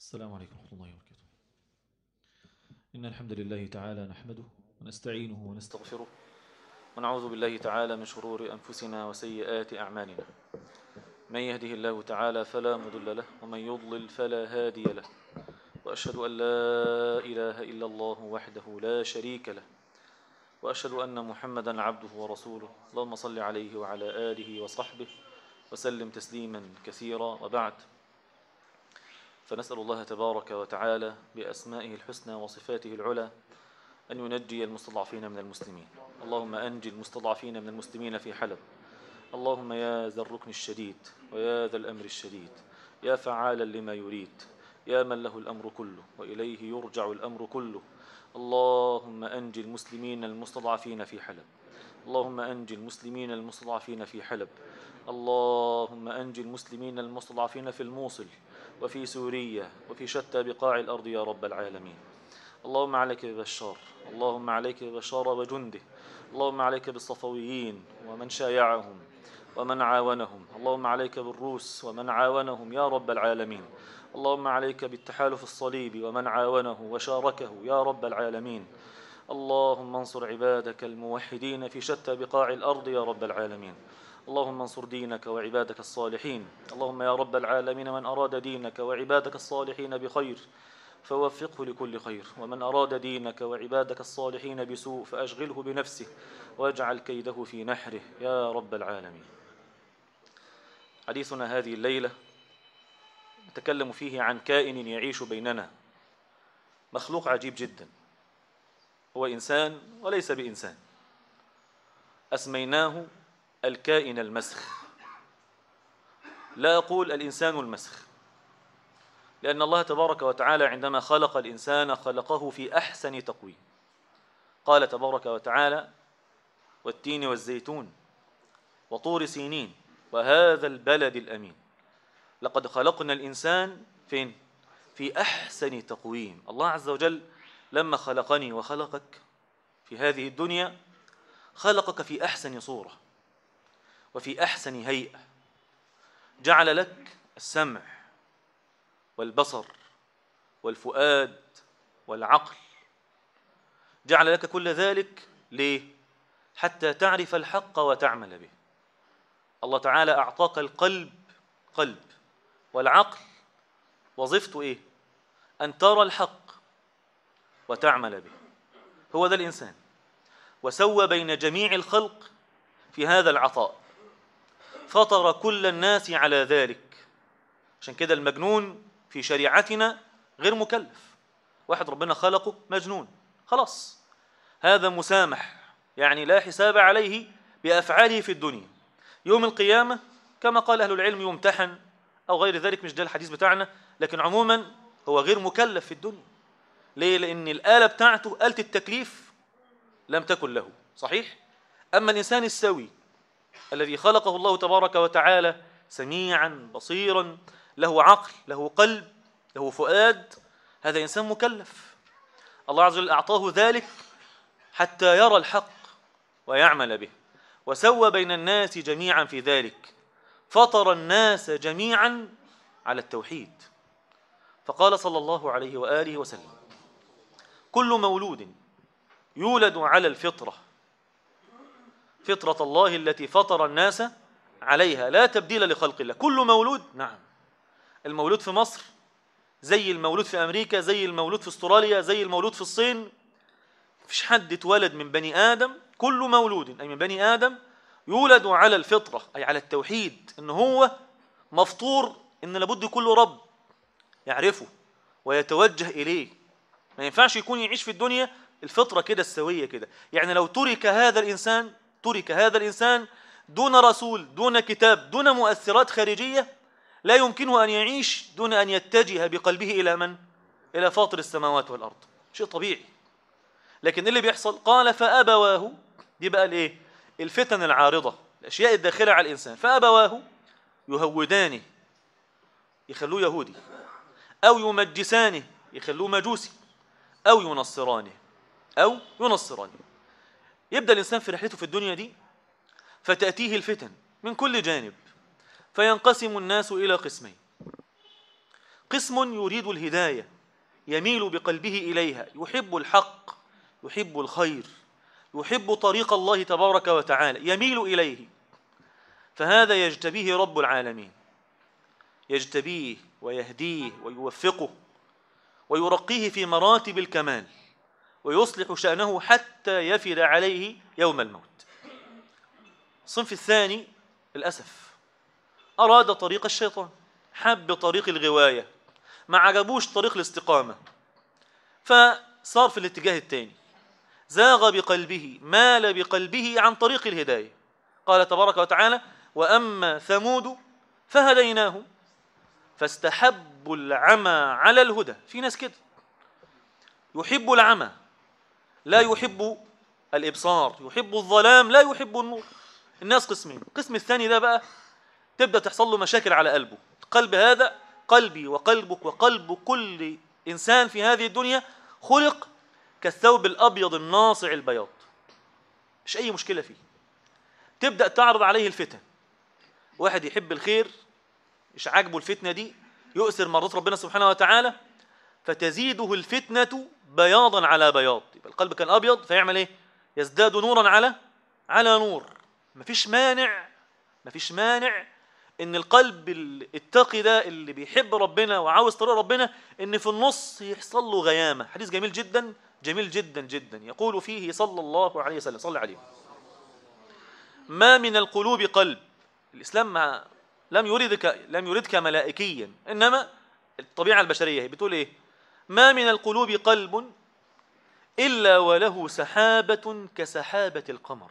السلام عليكم ورحمة الله وبركاته إن الحمد لله تعالى نحمده ونستعينه ونستغفره ونعوذ بالله تعالى من شرور أنفسنا وسيئات أعمالنا من يهده الله تعالى فلا مضل له ومن يضلل فلا هادي له وأشهد أن لا إله إلا الله وحده لا شريك له وأشهد أن محمدا عبده ورسوله اللهم صل عليه وعلى آله وصحبه وسلم تسليما كثيرا وبعد فنسأل الله تبارك وتعالى بأسمائه الحسنى وصفاته العلى أن ينجي المستضعفين من المسلمين اللهم أنجي المستضعفين من المسلمين في حلب اللهم يا ذا الركن الشديد ويا ذا الأمر الشديد يا فعالا لما يريد يا من له الأمر كله وإليه يرجع الأمر كله اللهم أنجي المسلمين المستضعفين في حلب اللهم أنجي المسلمين المستضعفين في حلب اللهم أنجي المسلمين المستضعفين في الموصل وفي سوريا وفي شتى بقاع الأرض يا رب العالمين اللهم عليك ببشار اللهم عليك ببشار وجنده اللهم عليك بالصفويين ومن شايعهم ومن عاونهم اللهم عليك بالروس ومن عاونهم يا رب العالمين اللهم عليك بالتحالف الصليبي ومن عاونه وشاركه يا رب العالمين اللهم انصر عبادك الموحدين في شتى بقاع الأرض يا رب العالمين اللهم انصر دينك وعبادك الصالحين اللهم يا رب العالمين من أراد دينك وعبادك الصالحين بخير فوفقه لكل خير ومن أراد دينك وعبادك الصالحين بسوء فأشغله بنفسه واجعل كيده في نحره يا رب العالمين حديثنا هذه الليلة نتكلم فيه عن كائن يعيش بيننا مخلوق عجيب جدا هو إنسان وليس بإنسان أسميناه الكائن المسخ لا أقول الإنسان المسخ لأن الله تبارك وتعالى عندما خلق الإنسان خلقه في أحسن تقويم قال تبارك وتعالى والتين والزيتون وطور سينين وهذا البلد الأمين لقد خلقنا الإنسان فين؟ في أحسن تقويم الله عز وجل لما خلقني وخلقك في هذه الدنيا خلقك في أحسن صورة وفي أحسن هيئة جعل لك السمع والبصر والفؤاد والعقل جعل لك كل ذلك ليه؟ حتى تعرف الحق وتعمل به الله تعالى أعطاك القلب قلب والعقل وظيفته إيه؟ أن ترى الحق وتعمل به هو ذا الإنسان وسوى بين جميع الخلق في هذا العطاء فطر كل الناس على ذلك عشان كده المجنون في شريعتنا غير مكلف واحد ربنا خلقه مجنون خلاص هذا مسامح يعني لا حساب عليه بأفعاله في الدنيا يوم القيامة كما قال أهل العلم يمتحن أو غير ذلك مش ده الحديث بتاعنا لكن عموما هو غير مكلف في الدنيا ليه؟ لأن الآلة بتاعته آلة التكليف لم تكن له صحيح؟ أما الإنسان السوي الذي خلقه الله تبارك وتعالى سميعا بصيرا له عقل له قلب له فؤاد هذا إنسان مكلف الله عز وجل أعطاه ذلك حتى يرى الحق ويعمل به وسوى بين الناس جميعا في ذلك فطر الناس جميعا على التوحيد فقال صلى الله عليه وآله وسلم كل مولود يولد على الفطرة فطرة الله التي فطر الناس عليها لا تبديل لخلق الله كل مولود نعم المولود في مصر زي المولود في أمريكا زي المولود في استراليا زي المولود في الصين مفيش حد اتولد من بني آدم كل مولود أي من بني آدم يولد على الفطرة أي على التوحيد إن هو مفطور إن لابد يكون له رب يعرفه ويتوجه إليه ما ينفعش يكون يعيش في الدنيا الفطرة كده السوية كده يعني لو ترك هذا الإنسان ترك هذا الإنسان دون رسول دون كتاب دون مؤثرات خارجية لا يمكنه أن يعيش دون أن يتجه بقلبه إلى من؟ إلى فاطر السماوات والأرض شيء طبيعي لكن اللي بيحصل قال فأبواه دي بقى الإيه؟ الفتن العارضة الأشياء الداخلة على الإنسان فأبواه يهودانه يخلوه يهودي أو يمجسانه يخلوه مجوسي أو ينصرانه أو ينصرانه يبدأ الإنسان في رحلته في الدنيا دي فتأتيه الفتن من كل جانب فينقسم الناس إلى قسمين قسم يريد الهداية يميل بقلبه إليها يحب الحق يحب الخير يحب طريق الله تبارك وتعالى يميل إليه فهذا يجتبيه رب العالمين يجتبيه ويهديه ويوفقه ويرقيه في مراتب الكمال ويصلح شأنه حتى يفد عليه يوم الموت الصنف الثاني الأسف أراد طريق الشيطان حب طريق الغواية ما عجبوش طريق الاستقامة فصار في الاتجاه الثاني زاغ بقلبه مال بقلبه عن طريق الهداية قال تبارك وتعالى وأما ثمود فهديناهم فاستحبوا العمى على الهدى في ناس كده يحب العمى لا يحب الإبصار يحب الظلام لا يحب النور الناس قسمين القسم الثاني ده بقى تبدأ تحصل له مشاكل على قلبه قلب هذا قلبي وقلبك وقلب كل إنسان في هذه الدنيا خلق كالثوب الأبيض الناصع البياض مش أي مشكلة فيه تبدأ تعرض عليه الفتن واحد يحب الخير مش عاجبه الفتنة دي يؤثر مرضات ربنا سبحانه وتعالى فتزيده الفتنة بياضا على بياض يبقى القلب كان أبيض فيعمل إيه يزداد نورا على على نور مفيش مانع مفيش مانع ان القلب التقي ده اللي بيحب ربنا وعاوز طريق ربنا ان في النص يحصل له غيامه حديث جميل جدا جميل جدا جدا يقول فيه صلى الله عليه وسلم صلى عليه ما من القلوب قلب الاسلام ما لم يردك لم يردك ملائكيا انما الطبيعه البشريه هي بتقول ايه ما من القلوب قلب الا وله سحابه كسحابه القمر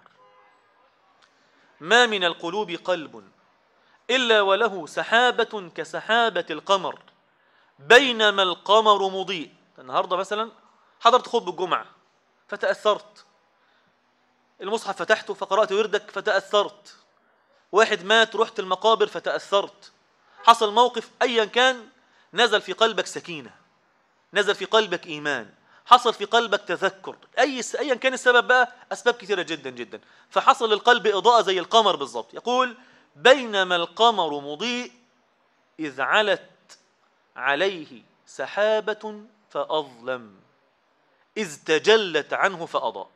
ما من القلوب قلب إلا وله سحابة كسحابة القمر بينما القمر مضيء النهاردة مثلا حضرت خطبة الجمعة فتأثرت المصحف فتحته فقرأت وردك فتأثرت واحد مات رحت المقابر فتأثرت حصل موقف أيا كان نزل في قلبك سكينة نزل في قلبك إيمان حصل في قلبك تذكر أي أيا كان السبب بقى أسباب كثيرة جدا جدا فحصل للقلب إضاءة زي القمر بالضبط يقول بينما القمر مضيء إذ علت عليه سحابة فأظلم إذ تجلت عنه فأضاء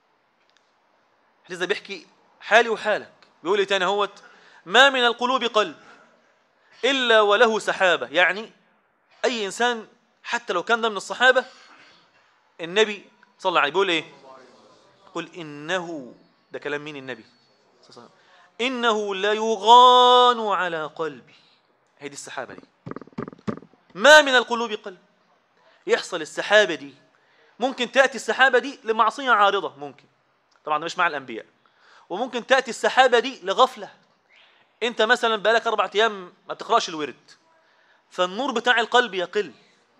حديث بيحكي حالي وحالك بيقول لي تاني هوت ما من القلوب قلب إلا وله سحابة يعني أي إنسان حتى لو كان ده من الصحابة النبي صلى الله عليه بيقول إيه قل إنه ده كلام مين النبي صلى الله عليه وسلم إنه ليغان على قلبي هي دي السحابة دي ما من القلوب قلب يحصل السحابة دي ممكن تأتي السحابة دي لمعصية عارضة ممكن طبعا مش مع الأنبياء وممكن تأتي السحابة دي لغفلة أنت مثلا بقالك أربع أيام ما بتقرأش الورد فالنور بتاع القلب يقل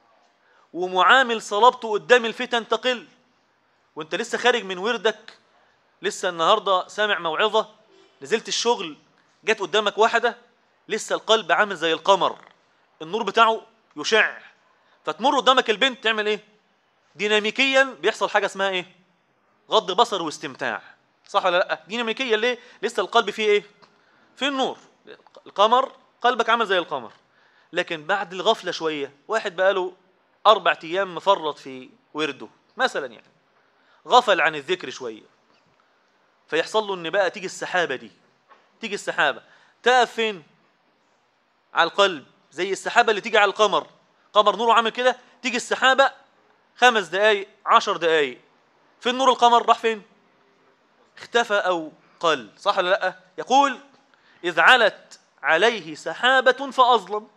ومعامل صلابته قدام الفتن تقل وانت لسه خارج من وردك لسه النهارده سامع موعظه نزلت الشغل جت قدامك واحدة لسه القلب عامل زي القمر النور بتاعه يشع فتمر قدامك البنت تعمل ايه ديناميكيا بيحصل حاجة اسمها ايه غض بصر واستمتاع صح ولا لا ديناميكيا ليه لسه القلب فيه ايه فيه النور القمر قلبك عامل زي القمر لكن بعد الغفلة شوية واحد بقاله أربع أيام مفرط في ورده مثلا يعني غفل عن الذكر شوية فيحصل له ان بقى تيجي السحابه دي تيجي السحابه تقف فين على القلب زي السحابه اللي تيجي على القمر قمر نوره عامل كده تيجي السحابه خمس دقايق عشر دقايق فين نور القمر راح فين اختفى او قل صح ولا لا يقول اذ علت عليه سحابه فاظلم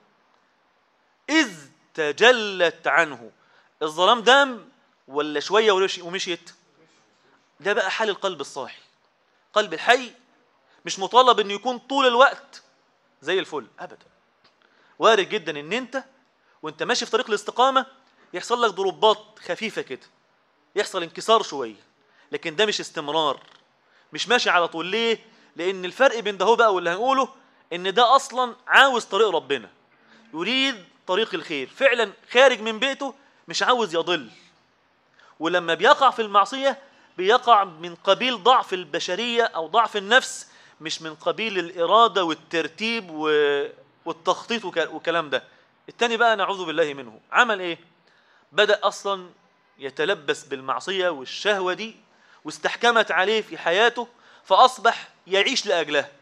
اذ تجلت عنه الظلام دام ولا شويه ومشيت ده بقى حال القلب الصاحي قلب الحي مش مطالب انه يكون طول الوقت زي الفل ابدا وارد جدا ان انت وانت ماشي في طريق الاستقامه يحصل لك ضربات خفيفه كده يحصل انكسار شويه لكن ده مش استمرار مش ماشي على طول ليه لان الفرق بين ده هو بقى واللي هنقوله ان ده اصلا عاوز طريق ربنا يريد طريق الخير فعلا خارج من بيته مش عاوز يضل ولما بيقع في المعصيه بيقع من قبيل ضعف البشرية أو ضعف النفس مش من قبيل الإرادة والترتيب والتخطيط وكلام ده التاني بقى نعوذ بالله منه عمل ايه بدأ اصلا يتلبس بالمعصية والشهوة دي واستحكمت عليه في حياته فأصبح يعيش لأجلها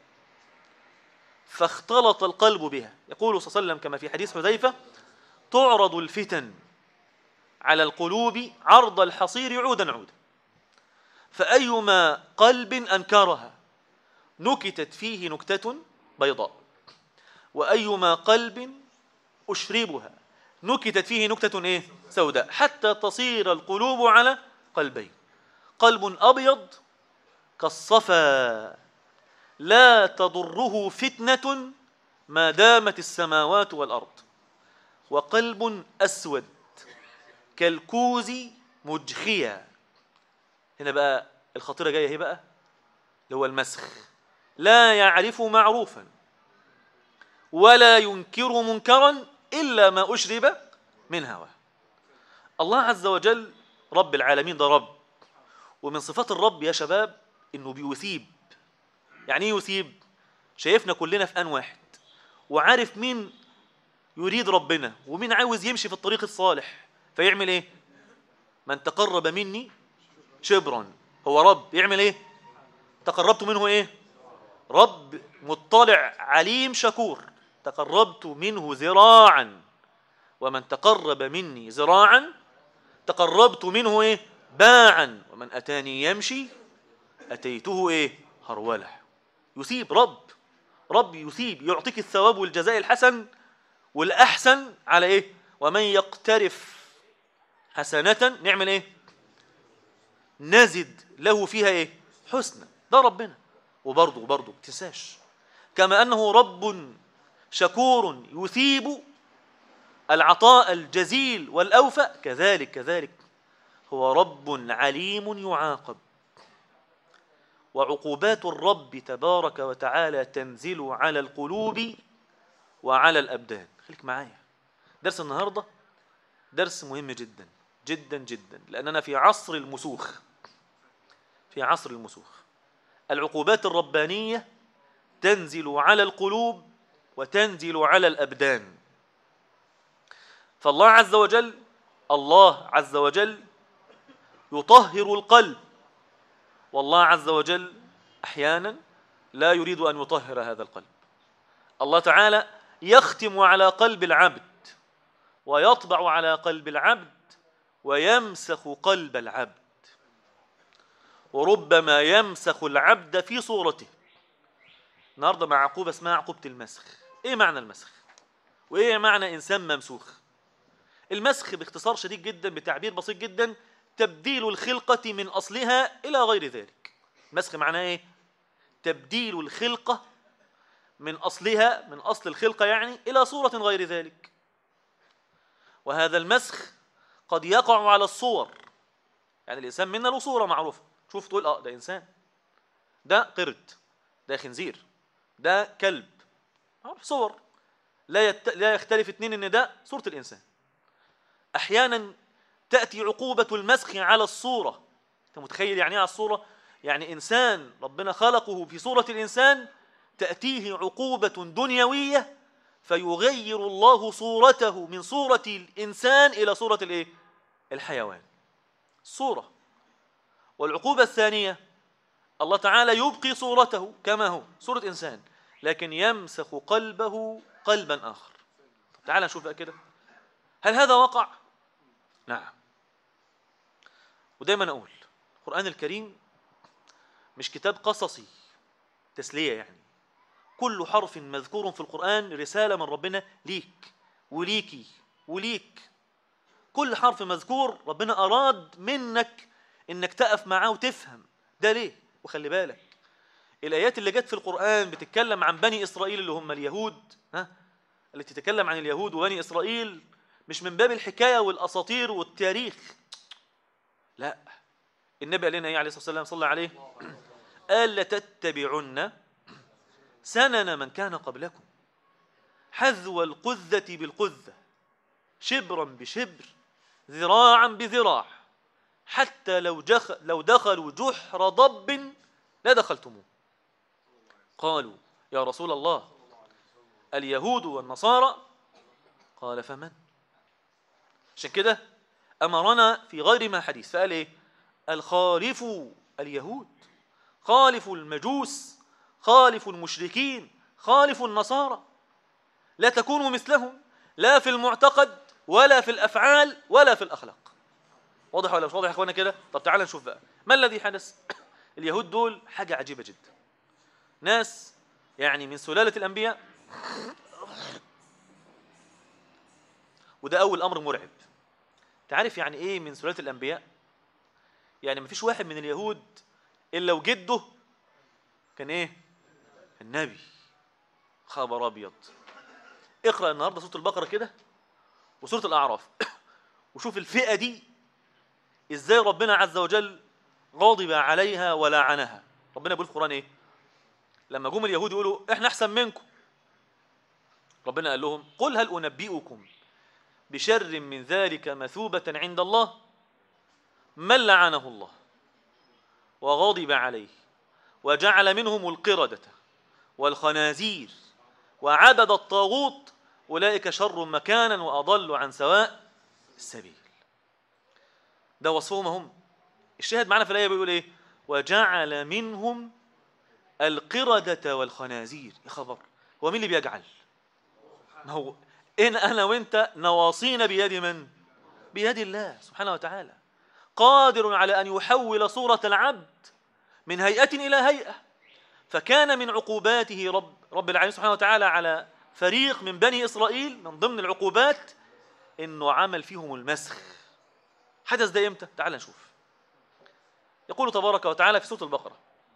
فاختلط القلب بها يقول صلى الله عليه وسلم كما في حديث حذيفة تعرض الفتن على القلوب عرض الحصير عودا عودا فأيما قلب أنكرها نكتت فيه نكتة بيضاء وأيما قلب أشربها نكتت فيه نكتة إيه؟ سوداء حتى تصير القلوب على قلبين قلب أبيض كالصفا لا تضره فتنة ما دامت السماوات والأرض وقلب أسود كالكوز مجخيا هنا بقى الخطيرة جاية هي بقى اللي هو المسخ لا يعرف معروفا ولا ينكر منكرا إلا ما أشرب من هواه الله عز وجل رب العالمين ده رب ومن صفات الرب يا شباب إنه بيثيب يعني إيه يثيب شايفنا كلنا في آن واحد وعارف مين يريد ربنا ومين عاوز يمشي في الطريق الصالح فيعمل إيه من تقرب مني شبرا هو رب يعمل إيه تقربت منه إيه رب مطلع عليم شكور تقربت منه ذراعا ومن تقرب مني ذراعا تقربت منه ايه باعا ومن اتاني يمشي اتيته ايه هروله يثيب رب رب يثيب يعطيك الثواب والجزاء الحسن والاحسن على ايه ومن يقترف حسنة نعمل ايه نزد له فيها ايه حسنى ده ربنا وبرضه وبرضه تنساش كما انه رب شكور يثيب العطاء الجزيل والأوفى كذلك كذلك هو رب عليم يعاقب وعقوبات الرب تبارك وتعالى تنزل على القلوب وعلى الأبدان خليك معايا درس النهاردة درس مهم جدا جدا جدا لأننا في عصر المسوخ في عصر المسوخ العقوبات الربانية تنزل على القلوب وتنزل على الأبدان فالله عز وجل الله عز وجل يطهر القلب والله عز وجل أحيانا لا يريد أن يطهر هذا القلب الله تعالى يختم على قلب العبد ويطبع على قلب العبد ويمسخ قلب العبد وربما يمسخ العبد في صورته النهارده مع عقوبة اسمها عقوبة المسخ ايه معنى المسخ وايه معنى انسان ممسوخ المسخ باختصار شديد جدا بتعبير بسيط جدا تبديل الخلقة من أصلها إلى غير ذلك مسخ معناه إيه؟ تبديل الخلقة من أصلها من أصل الخلقة يعني إلى صورة غير ذلك وهذا المسخ قد يقع على الصور يعني الإنسان منا له صورة معروفة شوف تقول آه ده إنسان ده قرد ده خنزير ده كلب معروف صور لا يت... لا يختلف اثنين ان ده صورة الإنسان أحيانا تأتي عقوبة المسخ على الصورة أنت متخيل يعني إيه على الصورة؟ يعني إنسان ربنا خلقه في صورة الإنسان تأتيه عقوبة دنيوية فيغير الله صورته من صورة الإنسان إلى صورة الإيه؟ الحيوان صورة والعقوبة الثانية الله تعالى يبقي صورته كما هو صورة إنسان لكن يمسخ قلبه قلبا آخر تعال نشوف بقى كده هل هذا وقع؟ نعم ودايما أقول القرآن الكريم مش كتاب قصصي تسلية يعني كل حرف مذكور في القرآن رسالة من ربنا ليك وليكي وليك كل حرف مذكور ربنا أراد منك إنك تقف معاه وتفهم ده ليه وخلي بالك الآيات اللي جت في القرآن بتتكلم عن بني إسرائيل اللي هم اليهود ها التي تتكلم عن اليهود وبني إسرائيل مش من باب الحكاية والأساطير والتاريخ لا النبي قال لنا ايه عليه الصلاة والسلام صلى عليه قال لتتبعن سنن من كان قبلكم حذو القذة بالقذة شبرا بشبر ذراعا بذراع حتى لو, جخ لو دخلوا جحر ضب لدخلتموه قالوا يا رسول الله اليهود والنصارى قال فمن عشان كده أمرنا في غير ما حديث فقال إيه الخالفوا اليهود خالفوا المجوس خالفوا المشركين خالفوا النصارى لا تكونوا مثلهم لا في المعتقد ولا في الأفعال ولا في الأخلاق واضح ولا مش واضح يا اخوانا كده طب تعال نشوف بقى ما الذي حدث اليهود دول حاجة عجيبة جدا ناس يعني من سلالة الأنبياء وده أول أمر مرعب تعرف يعني إيه من سلالة الأنبياء يعني مفيش واحد من اليهود إلا وجده كان إيه النبي خبر أبيض اقرأ النهاردة سورة البقرة كده وسورة الأعراف وشوف الفئة دي إزاي ربنا عز وجل غاضب عليها ولعنها ربنا بيقول في القرآن إيه لما جم اليهود يقولوا إحنا أحسن منكم ربنا قال لهم قل هل أنبئكم بشر من ذلك مثوبة عند الله من لعنه الله وغضب عليه وجعل منهم القردة والخنازير وعبد الطاغوت أولئك شر مكانا وأضل عن سواء السبيل ده وصفهم هم الشاهد معنا في الآية بيقول إيه وجعل منهم القردة والخنازير يا خبر هو مين اللي بيجعل ما هو إن أنا وإنت نواصينا بيد من بيد الله سبحانه وتعالى قادر على أن يحول صورة العبد من هيئة إلى هيئة فكان من عقوباته رب رب العالمين سبحانه وتعالى على فريق من بني إسرائيل من ضمن العقوبات إنه عمل فيهم المسخ حدث ده إمتى؟ تعال نشوف يقول تبارك وتعالى في سورة البقرة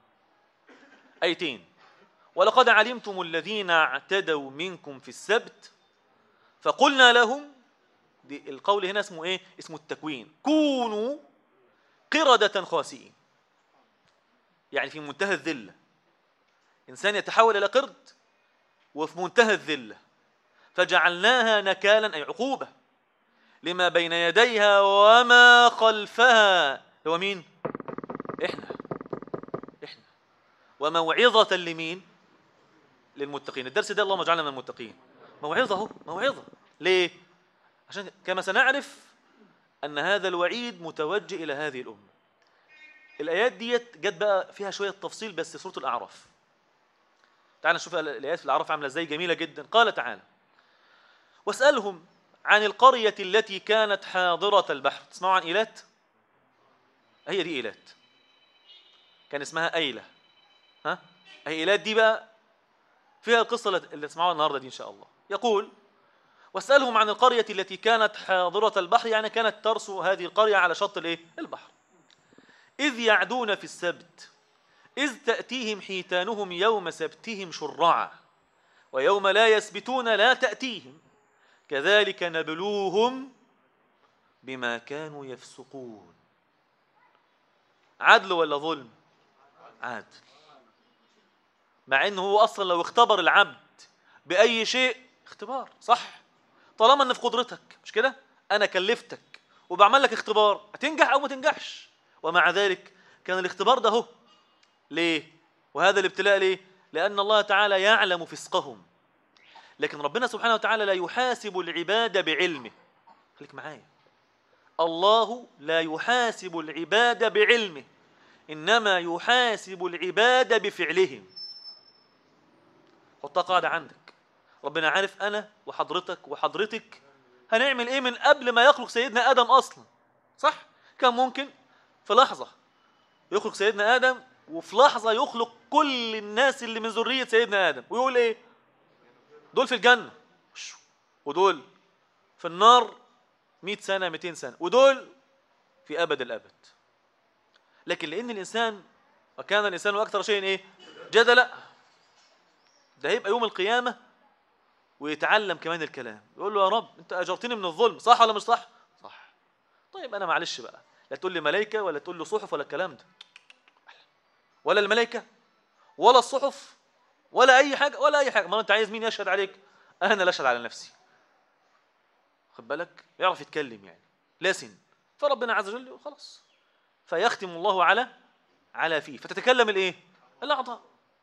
أيتين ولقد علمتم الذين اعتدوا منكم في السبت فقلنا لهم دي القول هنا اسمه ايه اسمه التكوين كونوا قردة خاسئين يعني في منتهى الذلة إنسان يتحول إلى قرد وفي منتهى الذلة فجعلناها نكالا أي عقوبة لما بين يديها وما خلفها هو مين؟ إحنا إحنا وموعظة لمين؟ للمتقين الدرس ده اللهم اجعلنا من المتقين موعظة اهو موعظة ليه؟ عشان كما سنعرف أن هذا الوعيد متوجه إلى هذه الأمة الآيات ديت جت بقى فيها شوية تفصيل بس سورة الأعراف تعال نشوف الآيات في الأعراف عاملة إزاي جميلة جدا قال تعالى واسألهم عن القرية التي كانت حاضرة البحر تسمعوا عن إيلات هي دي إيلات كان اسمها أيلة ها هي إيلات دي بقى فيها القصة اللي تسمعوها النهاردة دي إن شاء الله يقول واسألهم عن القرية التي كانت حاضرة البحر يعني كانت ترسو هذه القرية على شط الإيه؟ البحر إذ يعدون في السبت إذ تأتيهم حيتانهم يوم سبتهم شرعا ويوم لا يسبتون لا تأتيهم كذلك نبلوهم بما كانوا يفسقون عدل ولا ظلم عدل مع انه هو اصلا لو اختبر العبد باي شيء اختبار صح طالما ان في قدرتك مش كده انا كلفتك وبعمل لك اختبار هتنجح او ما تنجحش ومع ذلك كان الاختبار ده هو ليه وهذا الابتلاء ليه لان الله تعالى يعلم فسقهم لكن ربنا سبحانه وتعالى لا يحاسب العباد بعلمه خليك معايا الله لا يحاسب العباد بعلمه انما يحاسب العباد بفعلهم حطها قاعده عندك ربنا عارف انا وحضرتك وحضرتك هنعمل ايه من قبل ما يخلق سيدنا ادم اصلا صح كان ممكن في لحظه يخلق سيدنا ادم وفي لحظه يخلق كل الناس اللي من ذريه سيدنا ادم ويقول ايه دول في الجنه ودول في النار 100 سنه 200 سنه ودول في ابد الابد لكن لان الانسان وكان الانسان اكثر شيء ايه جدلا ده هيبقى يوم القيامه ويتعلم كمان الكلام يقول له يا رب انت اجرتني من الظلم صح ولا مش صح صح طيب انا معلش بقى لا تقول لي ملائكه ولا تقول لي صحف ولا الكلام ده ولا الملائكه ولا الصحف ولا اي حاجه ولا اي حاجه ما انت عايز مين يشهد عليك انا لا اشهد على نفسي خد بالك يعرف يتكلم يعني لسن فربنا عز وجل خلاص فيختم الله على على فيه فتتكلم الايه الاعضاء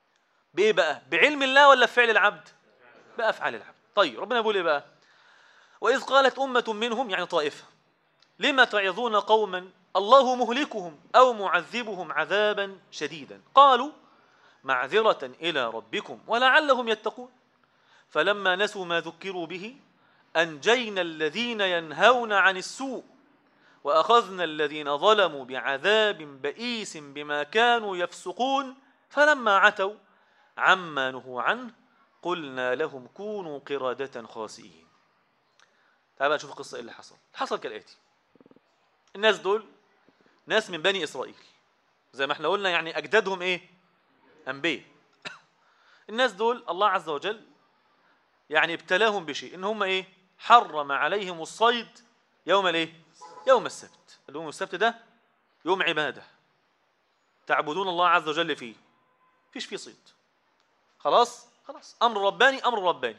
بايه بقى بعلم الله ولا بفعل العبد بافعال العبد طيب ربنا بيقول ايه بقى وإذ قالت أمة منهم يعني طائفة لما تعظون قوما الله مهلكهم أو معذبهم عذابا شديدا قالوا معذرة إلى ربكم ولعلهم يتقون فلما نسوا ما ذكروا به أنجينا الذين ينهون عن السوء وأخذنا الذين ظلموا بعذاب بئيس بما كانوا يفسقون فلما عتوا عما نهوا عنه قلنا لهم كونوا قردة خاسئين تعال نشوف القصة إيه اللي حصل حصل كالآتي الناس دول ناس من بني إسرائيل زي ما احنا قلنا يعني أجدادهم إيه أنبياء الناس دول الله عز وجل يعني ابتلاهم بشيء إن هم إيه حرم عليهم الصيد يوم الإيه يوم السبت اليوم السبت ده يوم عبادة تعبدون الله عز وجل فيه فيش فيه صيد خلاص خلاص أمر رباني أمر رباني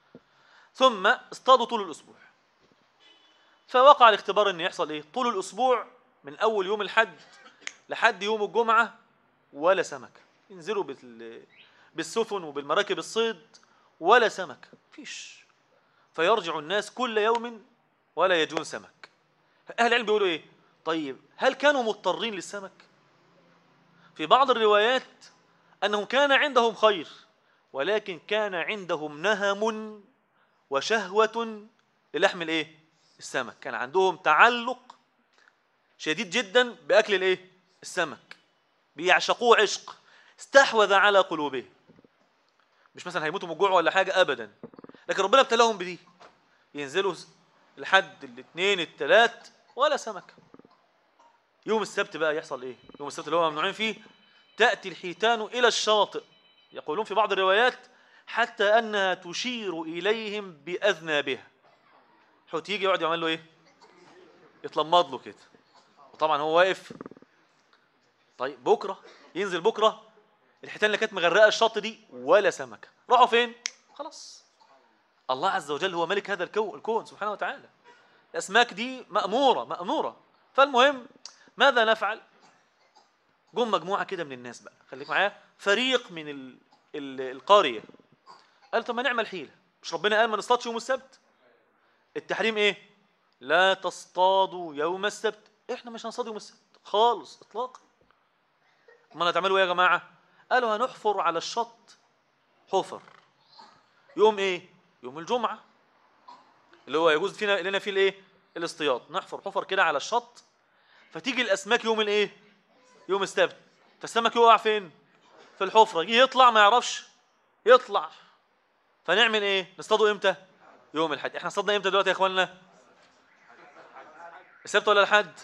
ثم اصطادوا طول الأسبوع فوقع الاختبار ان يحصل ايه طول الاسبوع من اول يوم الحد لحد يوم الجمعه ولا سمكه ينزلوا بال- بالسفن وبالمراكب الصيد ولا سمك فيش فيرجع الناس كل يوم ولا يجون سمك اهل العلم بيقولوا ايه طيب هل كانوا مضطرين للسمك في بعض الروايات انهم كان عندهم خير ولكن كان عندهم نهم وشهوه للحم الايه السمك كان عندهم تعلق شديد جدا باكل الايه السمك بيعشقوه عشق استحوذ على قلوبهم مش مثلا هيموتوا من الجوع ولا حاجه ابدا لكن ربنا ابتلاهم بدي ينزلوا لحد الاثنين الثلاث ولا سمك يوم السبت بقى يحصل ايه يوم السبت اللي هو ممنوعين فيه تاتي الحيتان الى الشاطئ يقولون في بعض الروايات حتى انها تشير اليهم باذنابها حوت يجي يقعد يعمل له ايه يتلمض له كده وطبعا هو واقف طيب بكره ينزل بكره الحيتان اللي كانت مغرقه الشط دي ولا سمكه راحوا فين خلاص الله عز وجل هو ملك هذا الكون الكون سبحانه وتعالى الاسماك دي ماموره ماموره فالمهم ماذا نفعل جم مجموعه كده من الناس بقى خليك معايا فريق من ال... ال... القريه قال طب ما نعمل حيله مش ربنا قال ما نصطادش يوم السبت التحريم ايه لا تصطادوا يوم السبت احنا مش هنصطاد يوم السبت خالص اطلاقا امال هتعملوا ايه يا جماعه قالوا هنحفر على الشط حفر يوم ايه يوم الجمعه اللي هو يجوز فينا لنا فيه الايه الاصطياد نحفر حفر كده على الشط فتيجي الاسماك يوم الايه يوم السبت فالسمك يقع فين في الحفره يجي يطلع ما يعرفش يطلع فنعمل ايه نصطاده امتى يوم الحد احنا صدنا امتى دلوقتي يا اخواننا السبت ولا الحد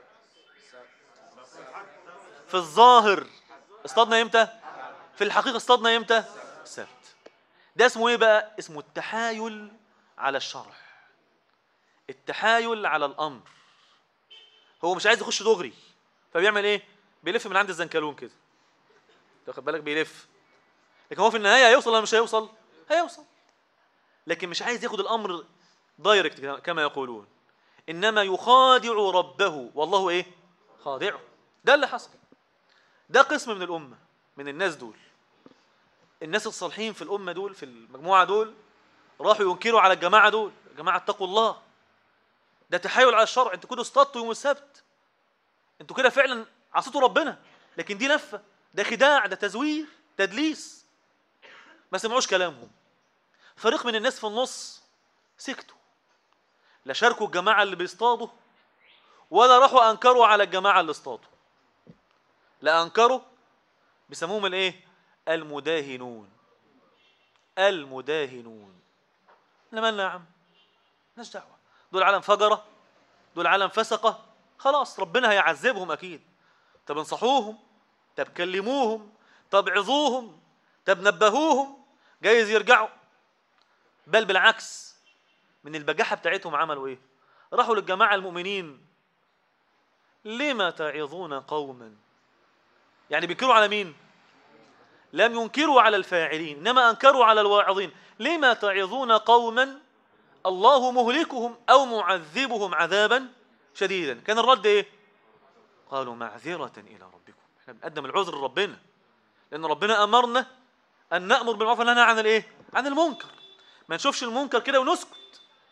في الظاهر اصطادنا امتى في الحقيقه اصطادنا امتى السبت ده اسمه ايه بقى اسمه التحايل على الشرع التحايل على الامر هو مش عايز يخش دغري فبيعمل ايه بيلف من عند الزنكلون كده تاخد بالك بيلف لكن هو في النهايه هيوصل ولا مش هيوصل هيوصل لكن مش عايز ياخد الامر دايركت كما يقولون انما يخادع ربه والله ايه خادعه ده اللي حصل ده قسم من الامه من الناس دول الناس الصالحين في الامه دول في المجموعه دول راحوا ينكروا على الجماعه دول يا جماعه اتقوا الله ده تحايل على الشرع انتوا كده اصطادتوا يوم السبت انتوا كده فعلا عصيتوا ربنا لكن دي لفه ده خداع ده تزوير تدليس ما سمعوش كلامهم فريق من الناس في النص سكتوا لا شاركوا الجماعة اللي بيصطادوا ولا راحوا أنكروا على الجماعة اللي اصطادوا لا أنكروا بيسموهم الايه المداهنون المداهنون احنا مالنا يا عم مالناش دعوة دول عالم فجرة دول عالم فسقة خلاص ربنا هيعذبهم أكيد طب انصحوهم طب كلموهم طب عظوهم طب نبهوهم جايز يرجعوا بل بالعكس من البجاحة بتاعتهم عملوا ايه راحوا للجماعة المؤمنين لما تعظون قوما يعني بينكروا على مين لم ينكروا على الفاعلين انما انكروا على الواعظين لما تعظون قوما الله مهلكهم او معذبهم عذابا شديدا كان الرد ايه قالوا معذرة الى ربكم احنا بنقدم العذر لربنا لان ربنا امرنا ان نامر بالمعروف وننهى عن الايه عن المنكر ما نشوفش المنكر كده ونسكت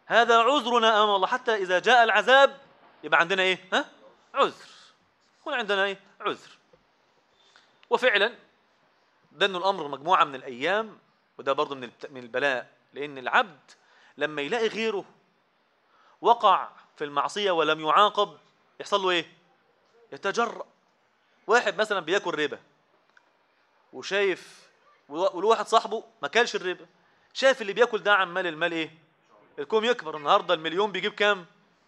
هذا عذرنا امام الله حتى اذا جاء العذاب يبقى عندنا ايه ها عذر يكون عندنا ايه عذر وفعلا دن الامر مجموعه من الايام وده برضه من من البلاء لان العبد لما يلاقي غيره وقع في المعصيه ولم يعاقب يحصل له ايه يتجرأ واحد مثلا بياكل ربا وشايف والواحد صاحبه ما كلش الربا شايف اللي بياكل ده عمال المال ايه الكوم يكبر النهارده المليون بيجيب كام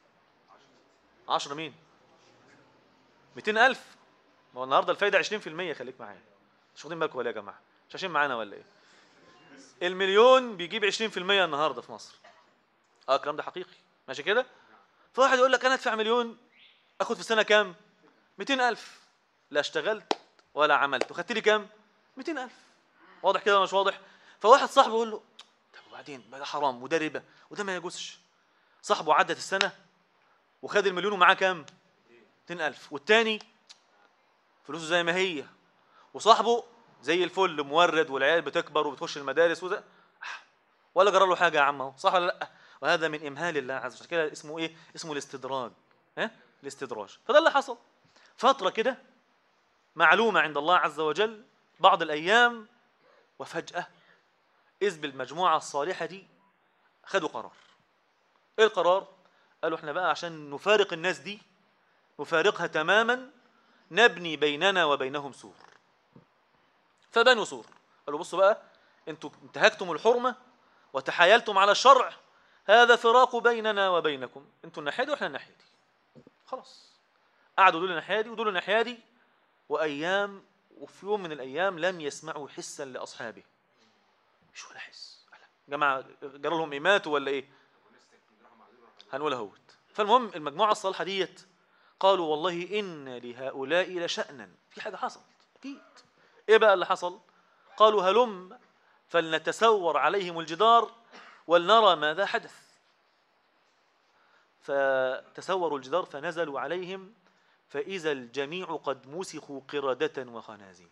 10 مين 200000 ما هو النهارده الفايده 20% خليك معايا مش واخدين بالكم ولا يا جماعه مش عايشين معانا ولا ايه المليون بيجيب 20% النهارده في مصر اه الكلام ده حقيقي ماشي كده فواحد يقول لك انا ادفع مليون اخد في السنه كام 200000 لا اشتغلت ولا عملت وخدت لي كام 200000 واضح كده ولا مش واضح فواحد صاحبه يقول له طب وبعدين بقى حرام وده ربا وده ما يجوزش صاحبه عدت السنه وخد المليون ومعاه كام 200000 والتاني فلوسه زي ما هي وصاحبه زي الفل مورد والعيال بتكبر وبتخش المدارس وزي ولا جرى له حاجه يا عم اهو صح ولا لا وهذا من امهال الله عز وجل كده اسمه ايه اسمه الاستدراج ها الاستدراج فده اللي حصل فتره كده معلومه عند الله عز وجل بعض الايام وفجاه اذ بالمجموعه الصالحه دي خدوا قرار ايه القرار قالوا احنا بقى عشان نفارق الناس دي نفارقها تماما نبني بيننا وبينهم سور فبنوا سور قالوا بصوا بقى انتوا انتهكتم الحرمه وتحايلتم على الشرع هذا فراق بيننا وبينكم انتوا الناحيه دي واحنا الناحيه دي خلاص قعدوا دول الناحيه دي ودول الناحيه دي وايام وفي يوم من الايام لم يسمعوا حسا لاصحابه مش ولا حس جماعه جرى لهم ايمات ولا ايه هنقول اهوت فالمهم المجموعه الصالحه ديت قالوا والله ان لهؤلاء لشانا في حاجه حصلت اكيد ايه بقى اللي حصل قالوا هلم فلنتسور عليهم الجدار ولنرى ماذا حدث فتسوروا الجدار فنزلوا عليهم فإذا الجميع قد مسخوا قردة وخنازير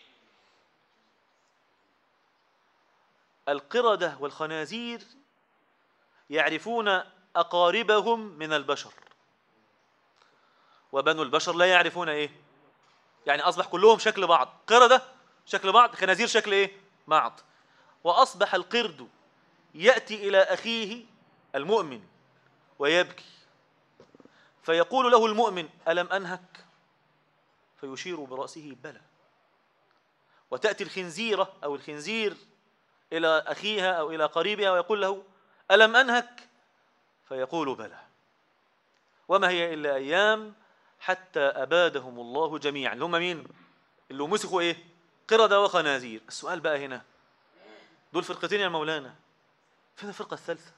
القردة والخنازير يعرفون أقاربهم من البشر وبنو البشر لا يعرفون إيه يعني أصبح كلهم شكل بعض قردة شكل بعض خنازير شكل إيه بعض وأصبح القرد يأتي إلى أخيه المؤمن ويبكي فيقول له المؤمن ألم أنهك فيشير برأسه بلى وتأتي الخنزيرة أو الخنزير إلى أخيها أو إلى قريبها ويقول له ألم أنهك فيقول بلى وما هي إلا أيام حتى أبادهم الله جميعا اللي هم مين اللي مسكوا إيه قردة وخنازير السؤال بقى هنا دول فرقتين يا مولانا فين الفرقة الثالثة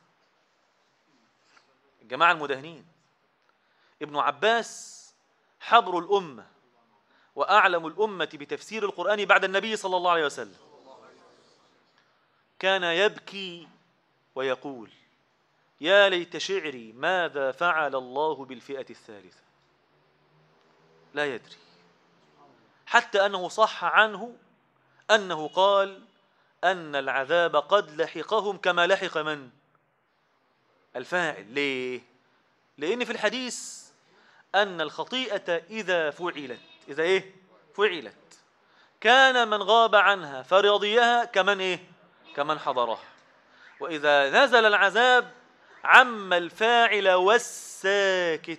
الجماعة المدهنين ابن عباس حبر الأمة وأعلم الأمة بتفسير القرآن بعد النبي صلى الله عليه وسلم كان يبكي ويقول يا ليت شعري ماذا فعل الله بالفئة الثالثة لا يدري حتى أنه صح عنه أنه قال أن العذاب قد لحقهم كما لحق من؟ الفاعل ليه؟ لأن في الحديث أن الخطيئة إذا فعلت إذا إيه؟ فعلت كان من غاب عنها فرضيها كمن إيه؟ كمن حضرها وإذا نزل العذاب عم الفاعل والساكت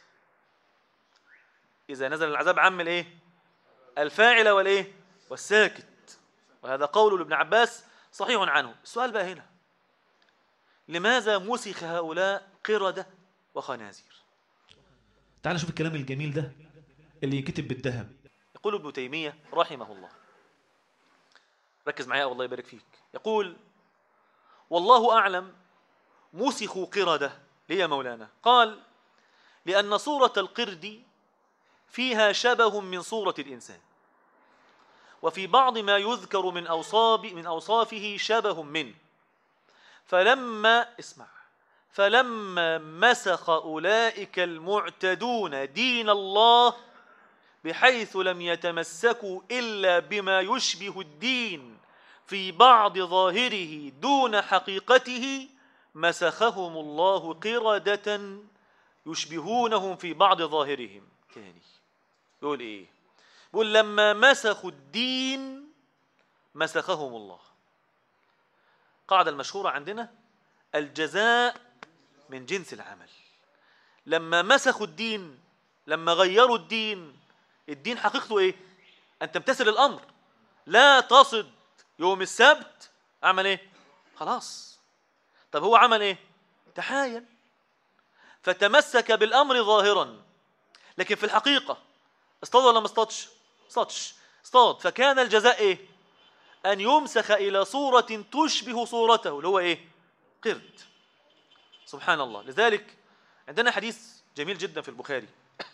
إذا نزل العذاب عم الإيه؟ الفاعل والإيه؟ والساكت وهذا قول لابن عباس صحيح عنه السؤال بقى هنا لماذا مسخ هؤلاء قردة وخنازير تعال شوف الكلام الجميل ده اللي يكتب بالذهب يقول ابن تيمية رحمه الله ركز معايا والله يبارك فيك يقول والله أعلم مسخوا قردة ليه يا مولانا قال لأن صورة القرد فيها شبه من صورة الإنسان وفي بعض ما يذكر من أوصاب من أوصافه شبه منه فلما اسمع فلما مسخ أولئك المعتدون دين الله بحيث لم يتمسكوا إلا بما يشبه الدين في بعض ظاهره دون حقيقته مسخهم الله قردة يشبهونهم في بعض ظاهرهم تاني يقول ايه يقول لما مسخوا الدين مسخهم الله قاعدة المشهورة عندنا الجزاء من جنس العمل لما مسخوا الدين لما غيروا الدين الدين حقيقته ايه ان تمتثل الامر لا تصد يوم السبت اعمل ايه خلاص طب هو عمل ايه تحايل فتمسك بالامر ظاهرا لكن في الحقيقه اصطاد ولا ما اصطادش اصطادش اصطاد فكان الجزاء ايه ان يمسخ الى صوره تشبه صورته اللي هو ايه قرد سبحان الله لذلك عندنا حديث جميل جدا في البخاري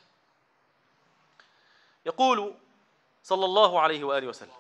يقول صلى الله عليه واله وسلم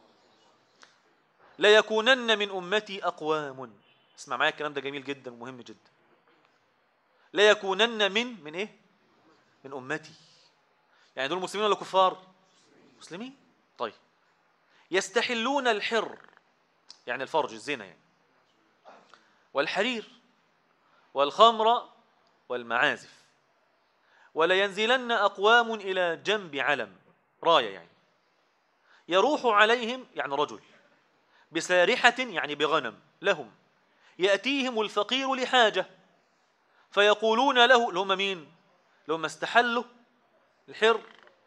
ليكونن من امتي اقوام اسمع معايا الكلام ده جميل جدا ومهم جدا ليكونن من من ايه من امتي يعني دول مسلمين ولا كفار مسلمين طيب يستحلون الحر يعني الفرج الزنا يعني والحرير والخمر والمعازف ولينزلن أقوام إلى جنب علم راية يعني يروح عليهم يعني رجل بسارحة يعني بغنم لهم يأتيهم الفقير لحاجة فيقولون له اللي هم مين؟ اللي هم استحلوا الحر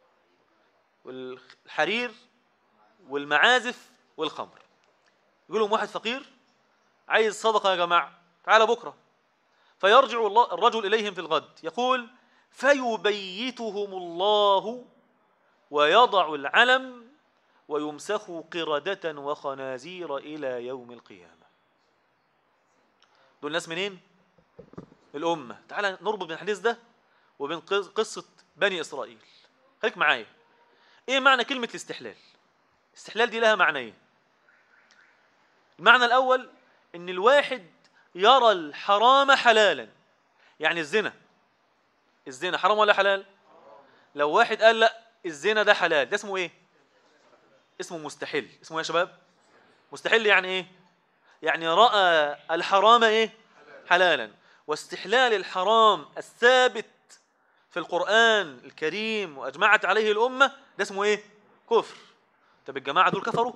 والحرير والمعازف والخمر يقول لهم واحد فقير عايز صدقة يا جماعة تعالى بكرة فيرجع الله الرجل إليهم في الغد يقول فيبيتهم الله ويضع العلم ويمسخ قردة وخنازير إلى يوم القيامة دول ناس منين؟ الأمة تعالى نربط بين الحديث ده وبين قص- قصة بني إسرائيل خليك معايا إيه معنى كلمة الاستحلال؟ الاستحلال دي لها معنيين المعنى الأول إن الواحد يرى الحرام حلالا يعني الزنا الزنا حرام ولا حلال؟ لو واحد قال لا الزنا ده حلال ده اسمه ايه؟ اسمه مستحل اسمه ايه يا شباب؟ مستحل يعني ايه؟ يعني رأى الحرام ايه؟ حلالا واستحلال الحرام الثابت في القرآن الكريم وأجمعت عليه الأمة ده اسمه ايه؟ كفر طب الجماعة دول كفروا؟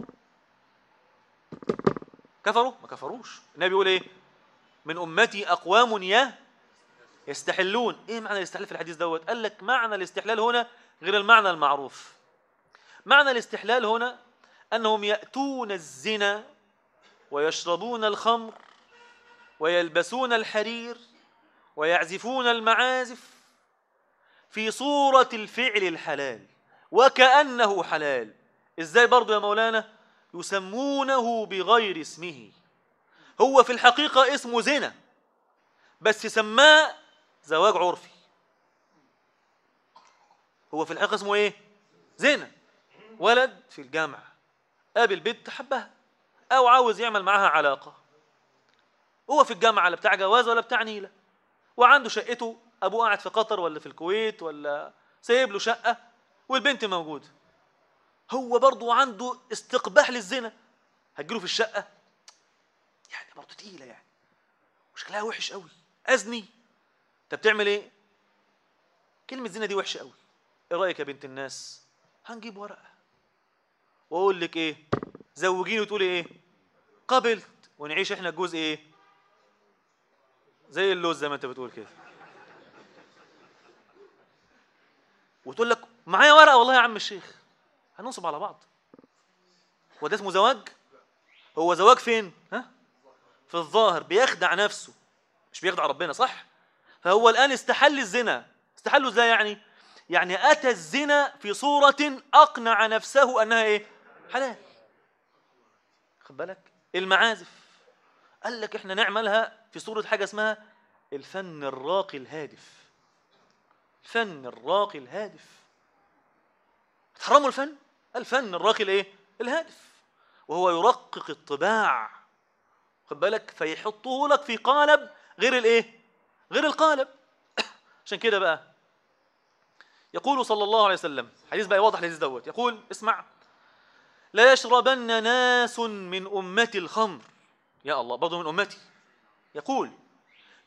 كفروا؟ ما كفروش النبي بيقول ايه؟ من أمتي أقوام يه يستحلون ايه معنى الاستحلال في الحديث دوت قال لك معنى الاستحلال هنا غير المعنى المعروف معنى الاستحلال هنا انهم ياتون الزنا ويشربون الخمر ويلبسون الحرير ويعزفون المعازف في صورة الفعل الحلال وكأنه حلال ازاي برضو يا مولانا يسمونه بغير اسمه هو في الحقيقة اسمه زنا بس سماه زواج عرفي هو في الحقيقة اسمه ايه زنا ولد في الجامعة قابل بنت حبها او عاوز يعمل معاها علاقة هو في الجامعة لا بتاع جواز ولا بتاع نيلة وعنده شقته ابوه قاعد في قطر ولا في الكويت ولا سايب له شقة والبنت موجودة هو برضه عنده استقباح للزنا هتجيله في الشقة يعني برضه تقيلة يعني وشكلها وحش قوي أزني طب تعمل ايه كلمة زنا دي وحشة قوي ايه رأيك يا بنت الناس هنجيب ورقة واقول لك ايه زوجيني وتقولي ايه قبلت ونعيش احنا الجزء ايه زي اللوز زي ما انت بتقول كده وتقول لك معايا ورقة والله يا عم الشيخ هننصب على بعض هو ده اسمه زواج هو زواج فين ها في الظاهر بيخدع نفسه مش بيخدع ربنا صح فهو الآن استحل الزنا استحله ازاي يعني يعني أتى الزنا في صورة أقنع نفسه أنها إيه حلال خد بالك المعازف قال لك إحنا نعملها في صورة حاجة اسمها الفن الراقي الهادف الفن الراقي الهادف تحرموا الفن الفن الراقي الايه الهادف وهو يرقق الطباع خد بالك فيحطه لك في قالب غير الايه غير القالب عشان كده بقى يقول صلى الله عليه وسلم حديث بقى واضح الحديث دوت يقول اسمع لا يشربن ناس من أمتي الخمر يا الله برضه من أمتي يقول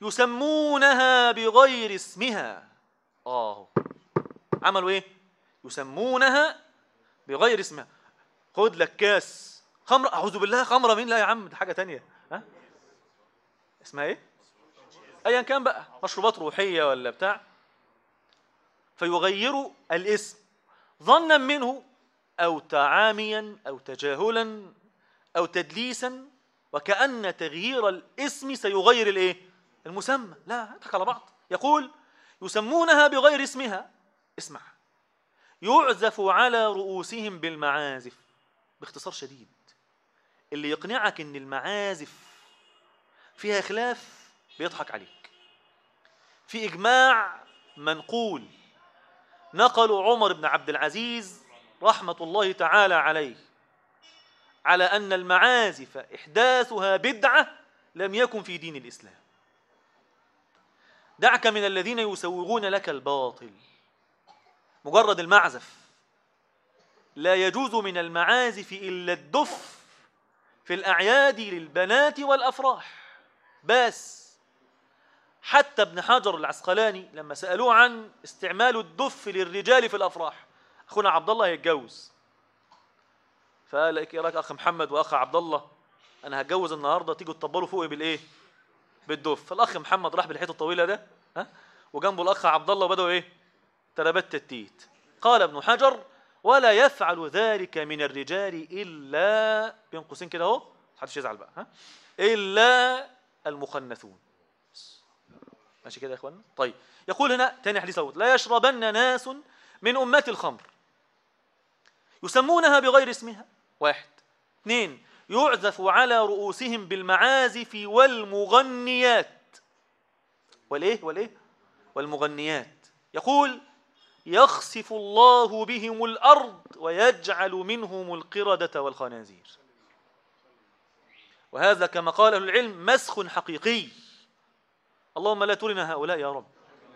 يسمونها بغير اسمها اه عملوا ايه يسمونها بغير اسمها خد لك كاس خمره اعوذ بالله خمره مين لا يا عم ده حاجه تانية ها اسمها ايه ايا كان بقى مشروبات روحيه ولا بتاع فيغيروا الاسم ظنا منه او تعاميا او تجاهلا او تدليسا وكأن تغيير الاسم سيغير الايه المسمى لا اضحك على بعض يقول يسمونها بغير اسمها اسمع يعزف على رؤوسهم بالمعازف باختصار شديد اللي يقنعك ان المعازف فيها خلاف بيضحك عليك في اجماع منقول نقل عمر بن عبد العزيز رحمه الله تعالى عليه على ان المعازف احداثها بدعه لم يكن في دين الاسلام دعك من الذين يسوغون لك الباطل مجرد المعزف لا يجوز من المعازف الا الدف في الاعياد للبنات والافراح بس حتى ابن حجر العسقلاني لما سالوه عن استعمال الدف للرجال في الافراح اخونا عبد الله هيتجوز فقال لك ايه رايك اخ محمد واخ عبد الله انا هتجوز النهارده تيجوا تطبلوا فوقي بالايه بالدف فالاخ محمد راح بالحيط الطويله ده ها وجنبه الاخ عبد الله وبداوا ايه تربت التيت قال ابن حجر ولا يفعل ذلك من الرجال الا بين قوسين كده اهو محدش يزعل بقى ها الا المخنثون ماشي كده يا اخوانا طيب يقول هنا تاني حديث اهو لا يشربن ناس من امه الخمر يسمونها بغير اسمها واحد اثنين يعزف على رؤوسهم بالمعازف والمغنيات والايه والايه والمغنيات يقول يخسف الله بهم الارض ويجعل منهم القرده والخنازير وهذا كما قال اهل العلم مسخ حقيقي اللهم لا ترنا هؤلاء يا رب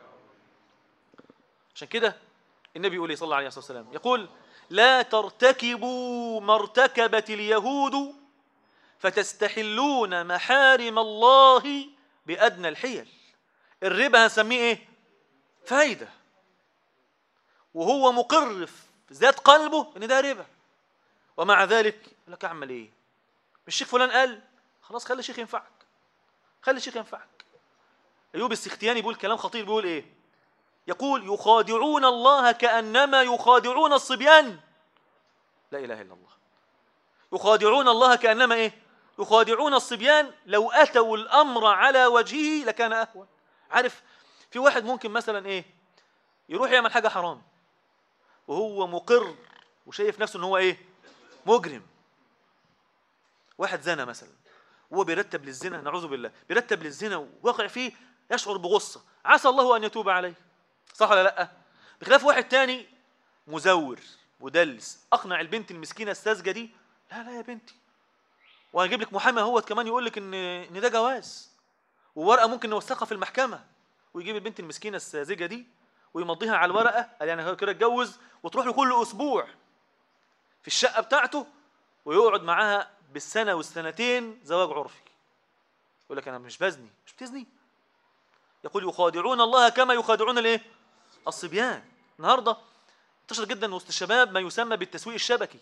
عشان كده النبي يقول صلى الله عليه وسلم يقول لا ترتكبوا ما ارتكبت اليهود فتستحلون محارم الله بأدنى الحيل الربا هنسميه ايه فايدة وهو مقر في ذات قلبه ان ده ربا ومع ذلك يقول لك اعمل ايه مش الشيخ فلان قال خلاص خلي الشيخ ينفعك خلي الشيخ ينفعك ايوب السختياني بيقول كلام خطير بيقول ايه يقول يخادعون الله كانما يخادعون الصبيان لا اله الا الله يخادعون الله كانما ايه يخادعون الصبيان لو اتوا الامر على وجهه لكان اهون عارف في واحد ممكن مثلا ايه يروح يعمل حاجه حرام وهو مقر وشايف نفسه ان هو ايه مجرم واحد زنى مثلا وهو بيرتب للزنا نعوذ بالله بيرتب للزنا وواقع فيه يشعر بغصه عسى الله ان يتوب عليه صح ولا لا بخلاف واحد تاني مزور مدلس اقنع البنت المسكينه الساذجه دي لا لا يا بنتي وهجيب لك محامي اهوت كمان يقول لك ان ان ده جواز وورقه ممكن نوثقها في المحكمه ويجيب البنت المسكينه الساذجه دي ويمضيها على الورقه قال يعني هو كده اتجوز وتروح له كل اسبوع في الشقه بتاعته ويقعد معاها بالسنه والسنتين زواج عرفي يقول لك انا مش بزني مش بتزني يقول يخادعون الله كما يخادعون الايه الصبيان النهارده انتشر جدا وسط الشباب ما يسمى بالتسويق الشبكي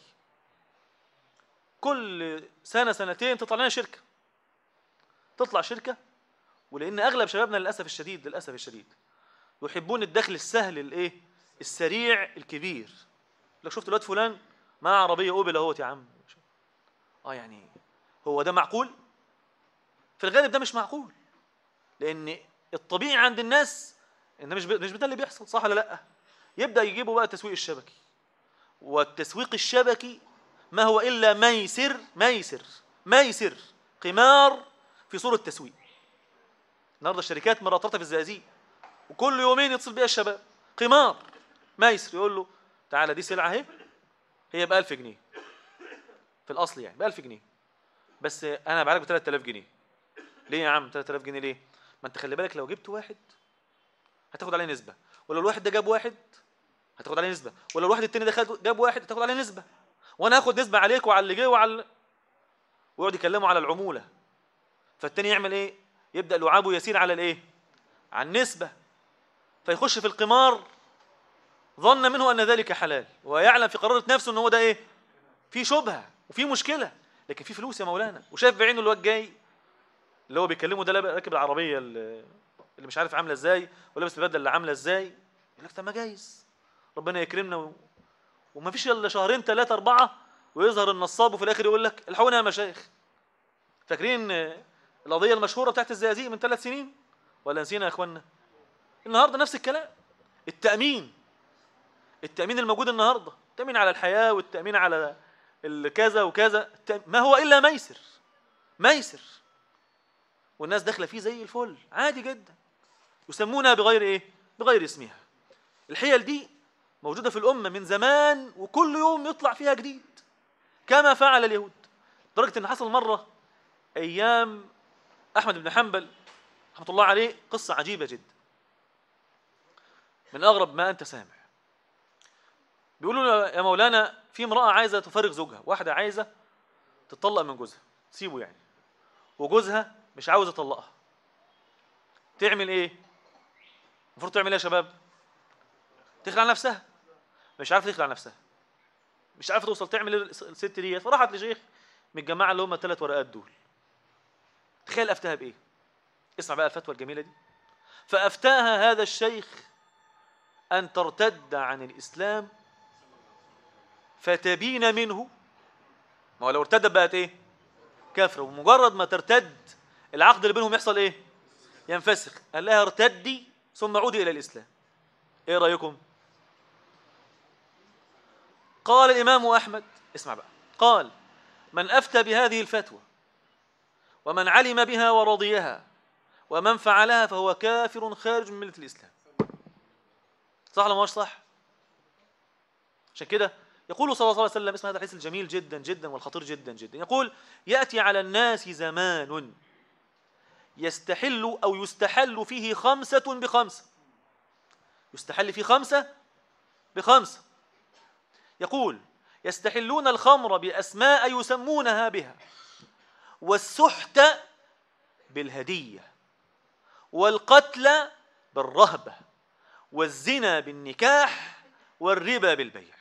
كل سنه سنتين تطلع لنا شركه تطلع شركه ولان اغلب شبابنا للاسف الشديد للاسف الشديد يحبون الدخل السهل الايه السريع الكبير لك شفت الواد فلان معاه عربيه اوبل اهوت يا عم اه يعني هو ده معقول في الغالب ده مش معقول لان الطبيعي عند الناس ان مش مش ده اللي بيحصل صح ولا لا يبدا يجيبوا بقى التسويق الشبكي والتسويق الشبكي ما هو الا ميسر ميسر ميسر قمار في صوره تسويق النهارده الشركات مرطرطه في الزقازيق وكل يومين يتصل بيها الشباب قمار ميسر يقول له تعالى دي سلعه اهي هي ب 1000 جنيه في الاصل يعني ب 1000 جنيه بس انا هبيعها لك ب 3000 جنيه ليه يا عم 3000 جنيه ليه ما انت خلي بالك لو جبت واحد هتاخد عليه نسبه ولو الواحد ده جاب واحد هتاخد عليه نسبه ولو الواحد التاني ده خد جاب واحد هتاخد عليه نسبه وانا هاخد نسبه عليك وعلى اللي جه وعلى ويقعد يكلموا على العموله فالتاني يعمل ايه يبدأ لعابه يسير على الايه على النسبة فيخش في القمار ظن منه أن ذلك حلال ويعلم في قرارة نفسه أن هو ده إيه في شبهة وفي مشكلة لكن في فلوس يا مولانا وشايف بعينه الواد جاي اللي هو بيكلمه ده لاب- راكب العربية اللي اللي مش عارف عاملة ازاي ولابس البدلة اللي عاملة ازاي يقول لك طب ما جايز ربنا يكرمنا و... وما فيش الا شهرين ثلاثة أربعة ويظهر النصاب وفي الآخر يقول لك الحقونا يا مشايخ فاكرين آه، القضية المشهورة بتاعت الزقازيق من ثلاث سنين ولا نسينا يا اخوانا النهارده نفس الكلام التأمين التأمين الموجود النهارده التأمين على الحياة والتأمين على الكذا وكذا التأ- ما هو إلا ميسر ميسر والناس داخلة فيه زي الفل عادي جدا يسمونها بغير إيه؟ بغير اسمها الحيل دي موجودة في الأمة من زمان وكل يوم يطلع فيها جديد كما فعل اليهود لدرجة إن حصل مرة أيام أحمد بن حنبل رحمة الله عليه قصة عجيبة جدا من أغرب ما أنت سامع بيقولوا له يا مولانا في امرأة عايزة تفارق زوجها واحدة عايزة تطلق من جوزها سيبه يعني وجوزها مش عاوز يطلقها تعمل ايه المفروض تعمل ايه يا شباب تخلع نفسها مش عارفه تخلع نفسها مش عارفه توصل تعمل ايه الس- الست ديت فراحت لشيخ من الجماعه اللي هم الثلاث ورقات دول تخيل افتاها بايه اسمع بقى الفتوى الجميله دي فافتاها هذا الشيخ ان ترتد عن الاسلام فتبين منه ما هو لو ارتدت بقت ايه كافره ومجرد ما ترتد العقد اللي بينهم يحصل ايه ينفسخ قال لها ارتدي ثم عودي الى الاسلام ايه رايكم قال الامام احمد اسمع بقى قال من افتى بهذه الفتوى ومن علم بها ورضيها ومن فعلها فهو كافر خارج من مله الاسلام صح ولا مش صح عشان كده يقول صلى الله عليه وسلم اسم هذا الحديث الجميل جدا جدا والخطير جدا جدا يقول ياتي على الناس زمان يستحل او يستحل فيه خمسه بخمسه يستحل فيه خمسه بخمسه يقول يستحلون الخمر باسماء يسمونها بها والسحت بالهديه والقتل بالرهبه والزنا بالنكاح والربا بالبيع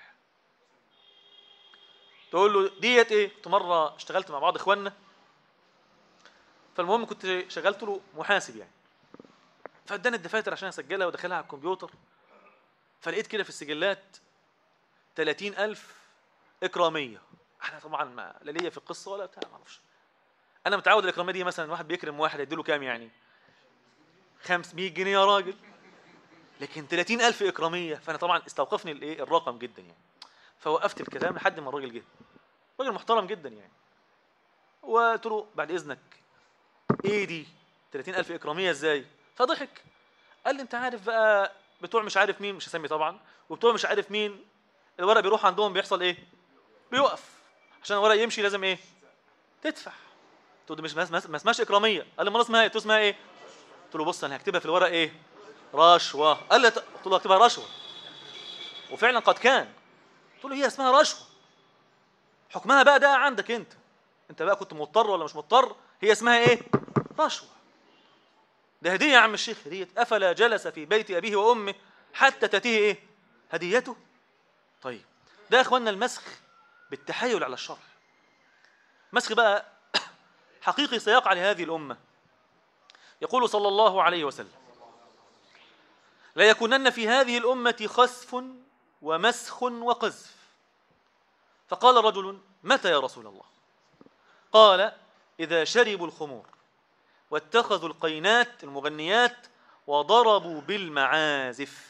تقول له ديت ايه كنت مره اشتغلت مع بعض اخواننا فالمهم كنت شغلت له محاسب يعني فاداني الدفاتر عشان اسجلها وادخلها على الكمبيوتر فلقيت كده في السجلات 30000 اكراميه احنا طبعا ما لا ليا في القصه ولا بتاع ما اعرفش انا متعود الاكراميه دي مثلا واحد بيكرم واحد يديله كام يعني 500 جنيه يا راجل لكن 30000 اكراميه فانا طبعا استوقفني الايه الرقم جدا يعني فوقفت الكلام لحد ما الراجل جه راجل محترم جدا يعني وقلت له بعد اذنك ايه دي 30000 اكراميه ازاي فضحك قال لي انت عارف بقى بتوع مش عارف مين مش هسمي طبعا وبتوع مش عارف مين الورق بيروح عندهم بيحصل ايه بيوقف عشان الورق يمشي لازم ايه تدفع قلت له دي مش ما ما اسمهاش اكراميه قال لي امال اسمها ايه قلت له اسمها ايه قلت له بص انا هكتبها في الورق ايه رشوه قال لي قلت له هكتبها رشوه وفعلا قد كان قلت له هي اسمها رشوه حكمها بقى ده عندك انت انت بقى كنت مضطر ولا مش مضطر هي اسمها ايه رشوه ده هديه يا عم الشيخ هديه افلا جلس في بيت ابيه وامه حتى تاتيه ايه هديته طيب ده يا اخوانا المسخ بالتحايل على الشرع مسخ بقى حقيقي سيقع لهذه الامه يقول صلى الله عليه وسلم لا يكونن في هذه الامه خسف ومسخ وقذف فقال رجل متى يا رسول الله قال إذا شربوا الخمور واتخذوا القينات المغنيات وضربوا بالمعازف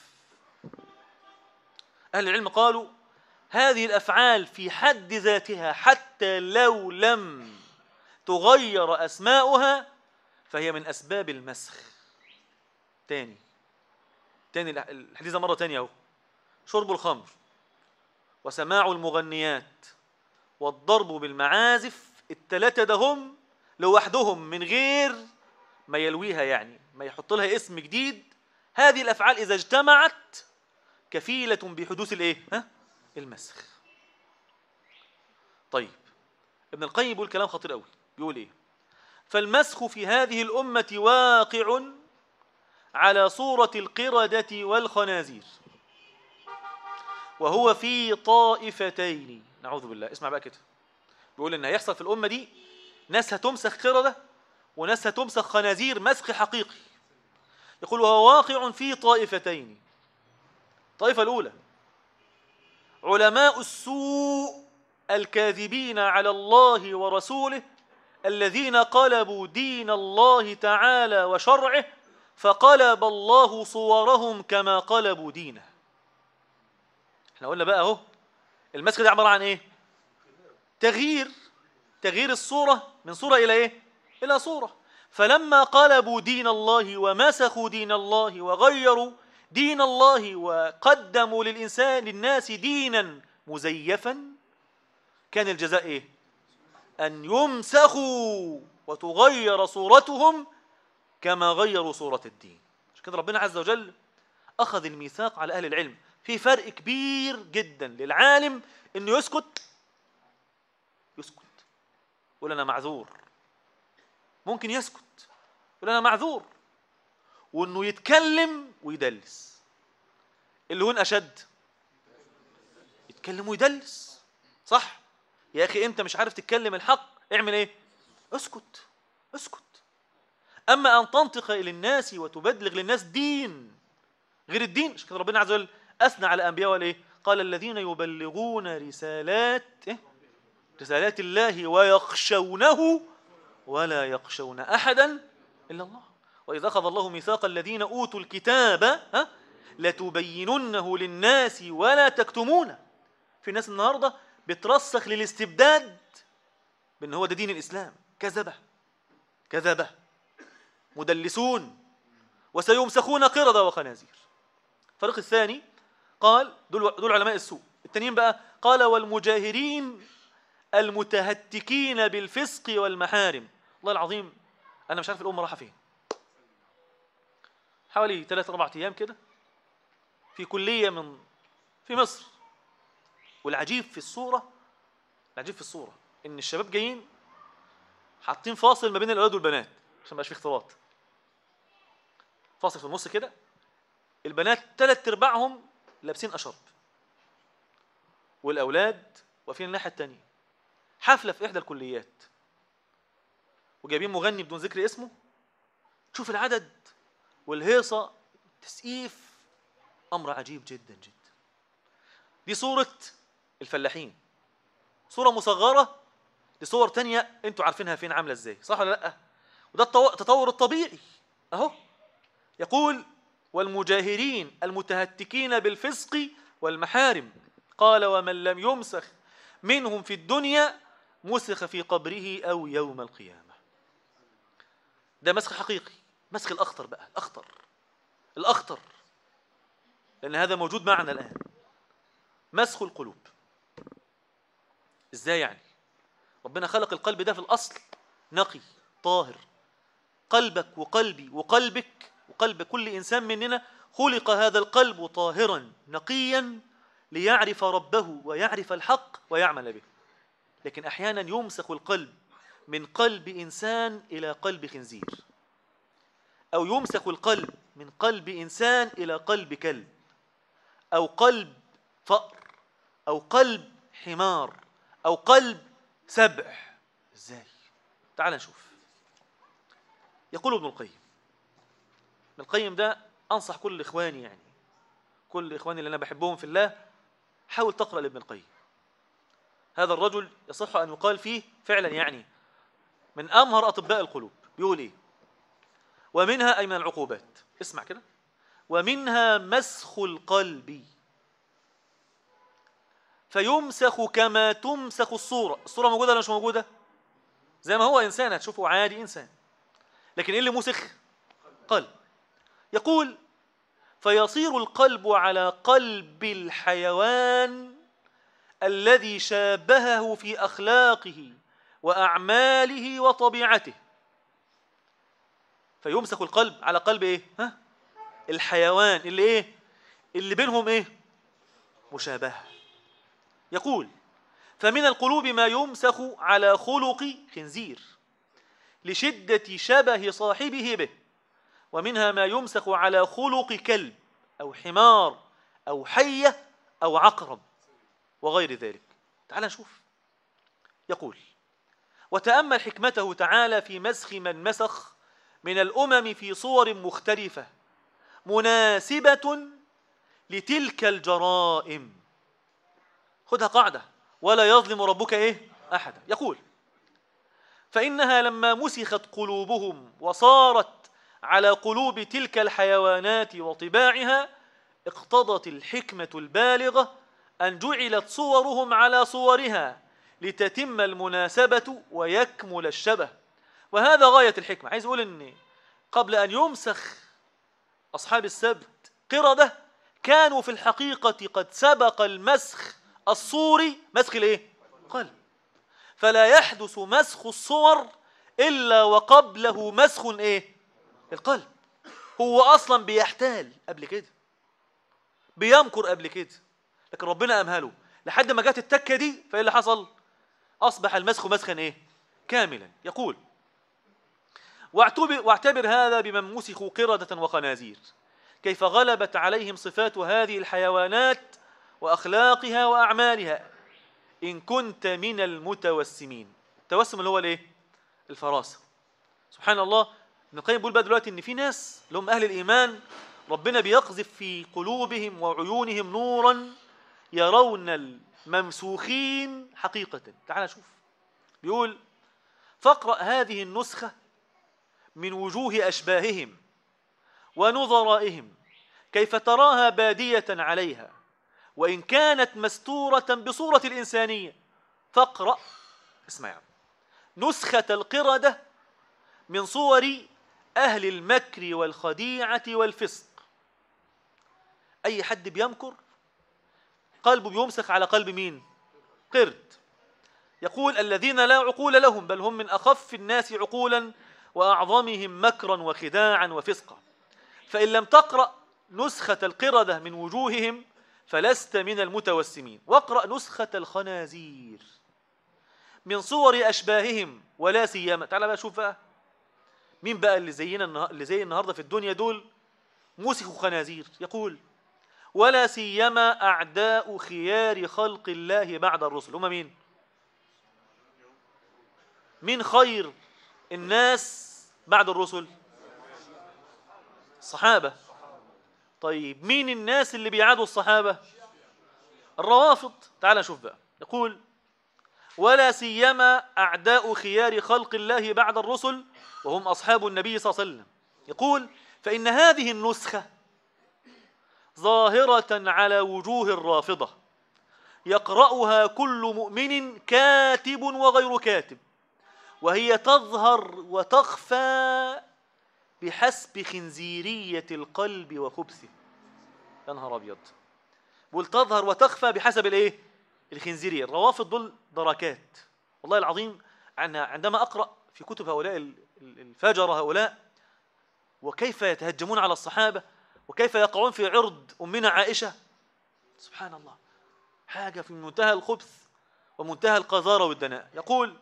أهل العلم قالوا هذه الأفعال في حد ذاتها حتى لو لم تغير أسماؤها فهي من أسباب المسخ تاني تاني الحديث ده مرة تانية أهو شرب الخمر وسماع المغنيات والضرب بالمعازف التلاتة ده هم لوحدهم من غير ما يلويها يعني ما يحط لها اسم جديد هذه الافعال اذا اجتمعت كفيله بحدوث الايه ها المسخ طيب ابن القيم بيقول كلام خطير قوي بيقول ايه فالمسخ في هذه الأمة واقع على صورة القردة والخنازير وهو في طائفتين نعوذ بالله اسمع بقى كده بيقول ان هيحصل في الامه دي ناس هتمسخ قرده وناس هتمسخ خنازير مسخ حقيقي يقول وهو واقع في طائفتين الطائفه الاولى علماء السوء الكاذبين على الله ورسوله الذين قلبوا دين الله تعالى وشرعه فقلب الله صورهم كما قلبوا دينه احنا قلنا بقى اهو المسخ ده عباره عن ايه تغيير تغيير الصوره من صوره الى ايه الى صوره فلما قلبوا دين الله ومسخوا دين الله وغيروا دين الله وقدموا للانسان للناس دينا مزيفا كان الجزاء ايه ان يمسخوا وتغير صورتهم كما غيروا صوره الدين عشان كده ربنا عز وجل اخذ الميثاق على اهل العلم في فرق كبير جدا للعالم انه يسكت يسكت يقول انا معذور ممكن يسكت يقول انا معذور وانه يتكلم ويدلس اللي هون اشد يتكلم ويدلس صح يا اخي انت مش عارف تتكلم الحق اعمل ايه اسكت اسكت اما ان تنطق الى الناس وتبلغ للناس دين غير الدين عشان كده ربنا عز وجل اثنى على الانبياء وقال ايه قال الذين يبلغون رسالات إيه؟ رسالات الله ويخشونه ولا يخشون احدا الا الله واذا اخذ الله ميثاق الذين اوتوا الكتاب ها لتبيننه للناس ولا تكتمونه في ناس النهارده بترسخ للاستبداد بان هو ده دين الاسلام كذبه كذبه مدلسون وسيمسخون قردة وخنازير الفريق الثاني قال دول دول علماء السوء التانيين بقى قال والمجاهرين المتهتكين بالفسق والمحارم والله العظيم انا مش عارف الامه رايحه فين حوالي ثلاث اربع ايام كده في كليه من في مصر والعجيب في الصوره العجيب في الصوره ان الشباب جايين حاطين فاصل ما بين الاولاد والبنات عشان ما يبقاش في اختلاط فاصل في النص كده البنات ثلاث ارباعهم لابسين اشرب والاولاد واقفين الناحيه الثانيه حفله في احدى الكليات وجايبين مغني بدون ذكر اسمه تشوف العدد والهيصه تسقيف امر عجيب جدا جدا دي صوره الفلاحين صوره مصغره لصور تانية انتوا عارفينها فين عامله ازاي صح ولا لا وده التطو- التطور الطبيعي اهو يقول والمجاهرين المتهتكين بالفسق والمحارم قال ومن لم يمسخ منهم في الدنيا مسخ في قبره او يوم القيامه ده مسخ حقيقي مسخ الاخطر بقى الاخطر الاخطر لان هذا موجود معنا الان مسخ القلوب ازاي يعني ربنا خلق القلب ده في الاصل نقي طاهر قلبك وقلبي وقلبك وقلب كل انسان مننا خلق هذا القلب طاهرا نقيا ليعرف ربه ويعرف الحق ويعمل به لكن احيانا يمسخ القلب من قلب انسان الى قلب خنزير او يمسخ القلب من قلب انسان الى قلب كلب او قلب فأر او قلب حمار او قلب سبع ازاي تعال نشوف يقول ابن القيم ابن القيم ده انصح كل اخواني يعني كل اخواني اللي انا بحبهم في الله حاول تقرا لابن القيم هذا الرجل يصح ان يقال فيه فعلا يعني من امهر اطباء القلوب بيقول ايه ومنها اي من العقوبات اسمع كده ومنها مسخ القلب فيمسخ كما تمسخ الصورة الصورة موجودة ولا مش موجودة زي ما هو إنسان هتشوفه عادي إنسان لكن إيه اللي مسخ قلب يقول فيصير القلب على قلب الحيوان الذي شابهه في أخلاقه وأعماله وطبيعته فيمسك القلب على قلب إيه ها؟ الحيوان اللي إيه اللي بينهم إيه مشابهة يقول فمن القلوب ما يمسخ على خلق خنزير لشدة شبه صاحبه به ومنها ما يمسخ على خلق كلب أو حمار أو حية أو عقرب وغير ذلك تعال نشوف يقول وتأمل حكمته تعالى في مسخ من مسخ من الأمم في صور مختلفة مناسبة لتلك الجرائم خذها قاعدة ولا يظلم ربك إيه أحدا يقول فإنها لما مسخت قلوبهم وصارت على قلوب تلك الحيوانات وطباعها اقتضت الحكمة البالغة أن جعلت صورهم على صورها لتتم المناسبة ويكمل الشبه وهذا غاية الحكمة عايز أقول أن قبل أن يمسخ أصحاب السبت قردة كانوا في الحقيقة قد سبق المسخ الصوري مسخ الايه قلب فلا يحدث مسخ الصور إلا وقبله مسخ ايه القلب هو أصلا بيحتال قبل كده بيمكر قبل كده لكن ربنا أمهله لحد ما جت التكة دي فإيه اللي حصل أصبح المسخ مسخا إيه كاملا يقول واعتبر, واعتبر هذا بمن مسخوا قردة وخنازير كيف غلبت عليهم صفات هذه الحيوانات وأخلاقها وأعمالها إن كنت من المتوسمين التوسم اللي هو الإيه؟ الفراسة سبحان الله ابن القيم بيقول بقى دلوقتي إن في ناس اللي هم أهل الإيمان ربنا بيقذف في قلوبهم وعيونهم نورا يرون الممسوخين حقيقة تعال شوف بيقول فاقرأ هذه النسخة من وجوه أشباههم ونظرائهم كيف تراها بادية عليها وإن كانت مستورة بصورة الإنسانية فاقرأ اسمع نسخة القردة من صور أهل المكر والخديعة والفسق أي حد بيمكر قلبه بيمسخ على قلب مين قرد يقول الذين لا عقول لهم بل هم من أخف الناس عقولا وأعظمهم مكرا وخداعا وفسقا فإن لم تقرأ نسخة القردة من وجوههم فلست من المتوسمين واقرأ نسخة الخنازير من صور أشباههم ولا سيما تعال بقى شوف بقى مين بقى اللي زينا اللي زي النهارده في الدنيا دول مسخوا خنازير يقول ولا سيما أعداء خيار خلق الله بعد الرسل هم مين من خير الناس بعد الرسل الصحابة طيب مين الناس اللي بيعادوا الصحابة الروافض تعال نشوف بقى يقول ولا سيما أعداء خيار خلق الله بعد الرسل وهم أصحاب النبي صلى الله عليه وسلم يقول فإن هذه النسخة ظاهرة على وجوه الرافضة يقرأها كل مؤمن كاتب وغير كاتب وهي تظهر وتخفى بحسب خنزيرية القلب وخبثه يا نهار أبيض بقول تظهر وتخفى بحسب الايه الخنزيرية الروافض دول دركات والله العظيم أنا عندما أقرأ في كتب هؤلاء الفجرة هؤلاء وكيف يتهجمون على الصحابة وكيف يقعون في عرض أمنا عائشة سبحان الله حاجة في منتهى الخبث ومنتهى القذارة والدناء يقول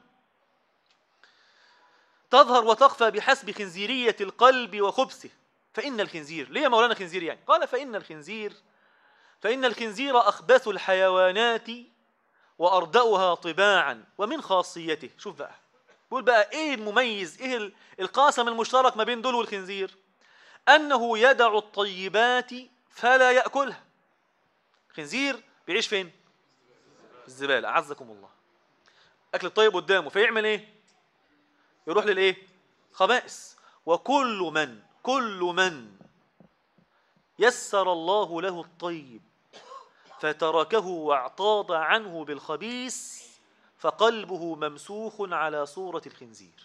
تظهر وتخفى بحسب خنزيرية القلب وخبثه فإن الخنزير ليه مولانا خنزير يعني قال فإن الخنزير فإن الخنزير أخبث الحيوانات وأردأها طباعا ومن خاصيته شوف بقى بقول بقى إيه المميز إيه القاسم المشترك ما بين دول والخنزير أنه يدع الطيبات فلا يأكلها خنزير بيعيش فين في الزبالة أعزكم الله أكل الطيب قدامه فيعمل إيه يروح للايه خبائث وكل من كل من يسر الله له الطيب فتركه واعتاض عنه بالخبيث فقلبه ممسوخ على صورة الخنزير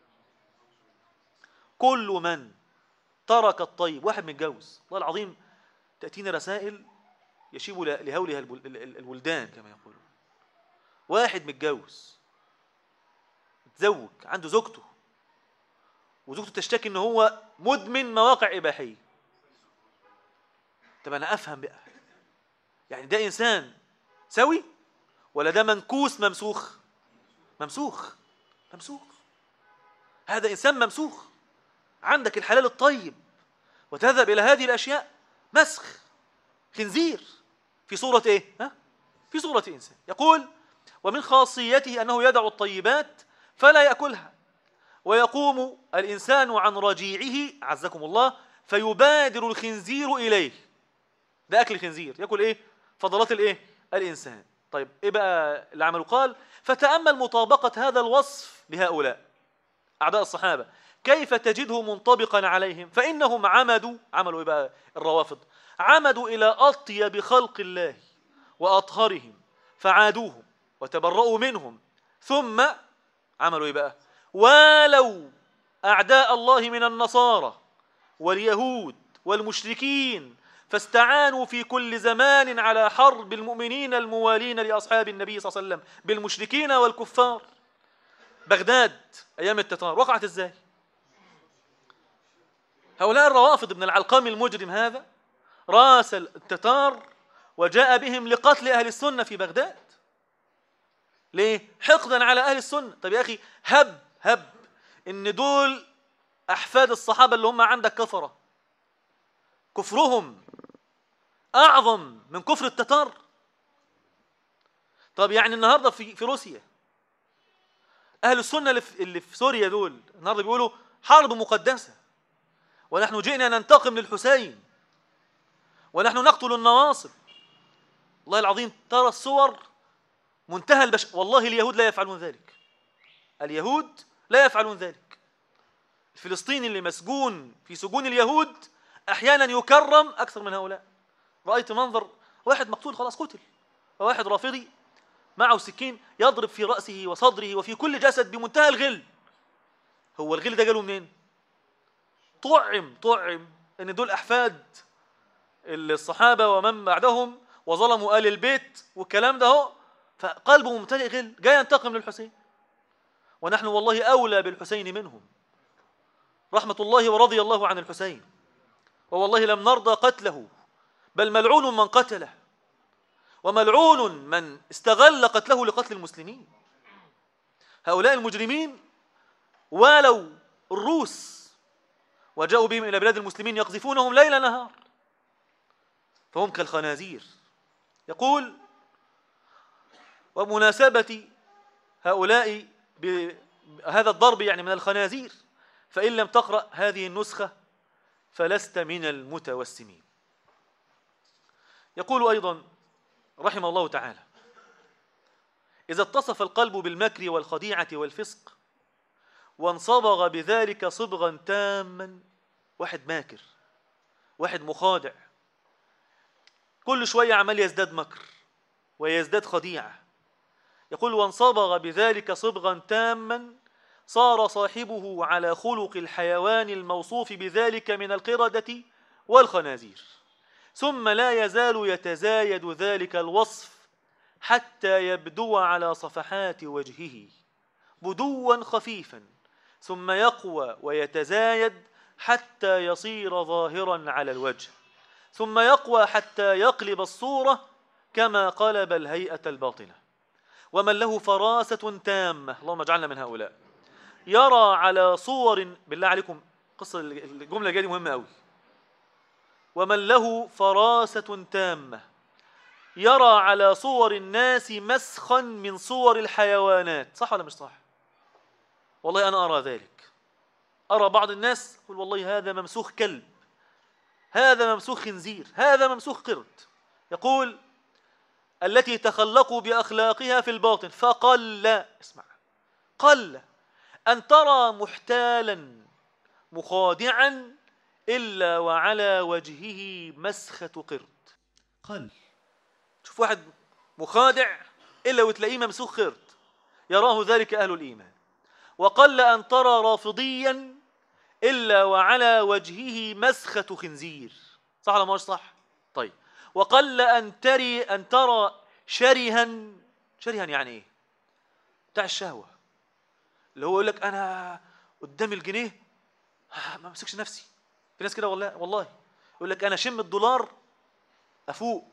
كل من ترك الطيب واحد متجوز والله العظيم تأتينا رسائل يشيب لهولها الولدان كما يقولون واحد متجوز متزوج عنده زوجته وزوجته تشتكي ان هو مدمن مواقع اباحيه طب انا افهم بقى يعني ده انسان سوي ولا ده منكوس ممسوخ ممسوخ ممسوخ هذا إنسان ممسوخ عندك الحلال الطيب وتذهب إلى هذه الأشياء مسخ خنزير في صورة إيه؟ ها؟ في صورة إنسان يقول ومن خاصيته أنه يدع الطيبات فلا يأكلها ويقوم الإنسان عن رجيعه عزكم الله فيبادر الخنزير إليه ده أكل الخنزير يأكل إيه؟ فضلات الإيه؟ الإنسان طيب إيه بقى اللي عمله قال فتأمل مطابقة هذا الوصف لهؤلاء أعداء الصحابة كيف تجده منطبقا عليهم فإنهم عمدوا عملوا إيه بقى الروافض عمدوا إلى أطيب خلق الله وأطهرهم فعادوهم وتبرؤوا منهم ثم عملوا إيه بقى والوا أعداء الله من النصارى واليهود والمشركين فاستعانوا في كل زمان على حرب المؤمنين الموالين لأصحاب النبي صلى الله عليه وسلم بالمشركين والكفار بغداد أيام التتار وقعت إزاي هؤلاء الروافض ابن العلقام المجرم هذا راسل التتار وجاء بهم لقتل أهل السنة في بغداد ليه؟ حقدا على أهل السنة طب يا أخي هب هب إن دول أحفاد الصحابة اللي هم عندك كفرة كفرهم أعظم من كفر التتار طب يعني النهاردة في, في روسيا أهل السنة اللي في, اللي في سوريا دول النهاردة بيقولوا حرب مقدسة ونحن جئنا ننتقم للحسين ونحن نقتل النواصب والله العظيم ترى الصور منتهى البش والله اليهود لا يفعلون ذلك اليهود لا يفعلون ذلك الفلسطيني اللي مسجون في سجون اليهود احيانا يكرم اكثر من هؤلاء رايت منظر واحد مقتول خلاص قتل وواحد رافضي معه سكين يضرب في راسه وصدره وفي كل جسد بمنتهى الغل هو الغل ده جاله منين طعم طعم ان دول احفاد الصحابه ومن بعدهم وظلموا ال البيت والكلام ده هو فقلبه ممتلئ غل جاي ينتقم للحسين ونحن والله اولى بالحسين منهم رحمه الله ورضي الله عن الحسين ووالله لم نرضى قتله بل ملعون من قتله وملعون من استغل قتله لقتل المسلمين هؤلاء المجرمين والوا الروس وجاءوا بهم إلى بلاد المسلمين يقذفونهم ليل نهار فهم كالخنازير يقول ومناسبة هؤلاء بهذا الضرب يعني من الخنازير فإن لم تقرأ هذه النسخة فلست من المتوسمين يقول أيضا رحمه الله تعالى إذا اتصف القلب بالمكر والخديعة والفسق وانصبغ بذلك صبغا تاما واحد ماكر واحد مخادع كل شوية عمال يزداد مكر ويزداد خديعة يقول وانصبغ بذلك صبغا تاما صار صاحبه على خلق الحيوان الموصوف بذلك من القردة والخنازير ثم لا يزال يتزايد ذلك الوصف حتى يبدو على صفحات وجهه بدوا خفيفا ثم يقوى ويتزايد حتى يصير ظاهرا على الوجه ثم يقوى حتى يقلب الصورة كما قلب الهيئة الباطنة ومن له فراسة تامة اللهم اجعلنا من هؤلاء يرى على صور بالله عليكم قصة الجملة دي مهمة قوي ومن له فراسة تامة يرى على صور الناس مسخا من صور الحيوانات صح ولا مش صح والله أنا أرى ذلك أرى بعض الناس يقول والله هذا ممسوخ كلب هذا ممسوخ خنزير هذا ممسوخ قرد يقول التي تخلقوا بأخلاقها في الباطن فقل اسمع قل أن ترى محتالا مخادعا إلا وعلى وجهه مسخة قرد قل شوف واحد مخادع إلا وتلاقيه ممسوخ قرد يراه ذلك أهل الإيمان وقل أن ترى رافضيا إلا وعلى وجهه مسخة خنزير صح ولا مش صح؟ طيب وقل أن تري أن ترى شرها شرها يعني إيه؟ بتاع الشهوة اللي هو يقول لك أنا قدام الجنيه ما امسكش نفسي في ناس كده والله والله يقول لك أنا شم الدولار أفوق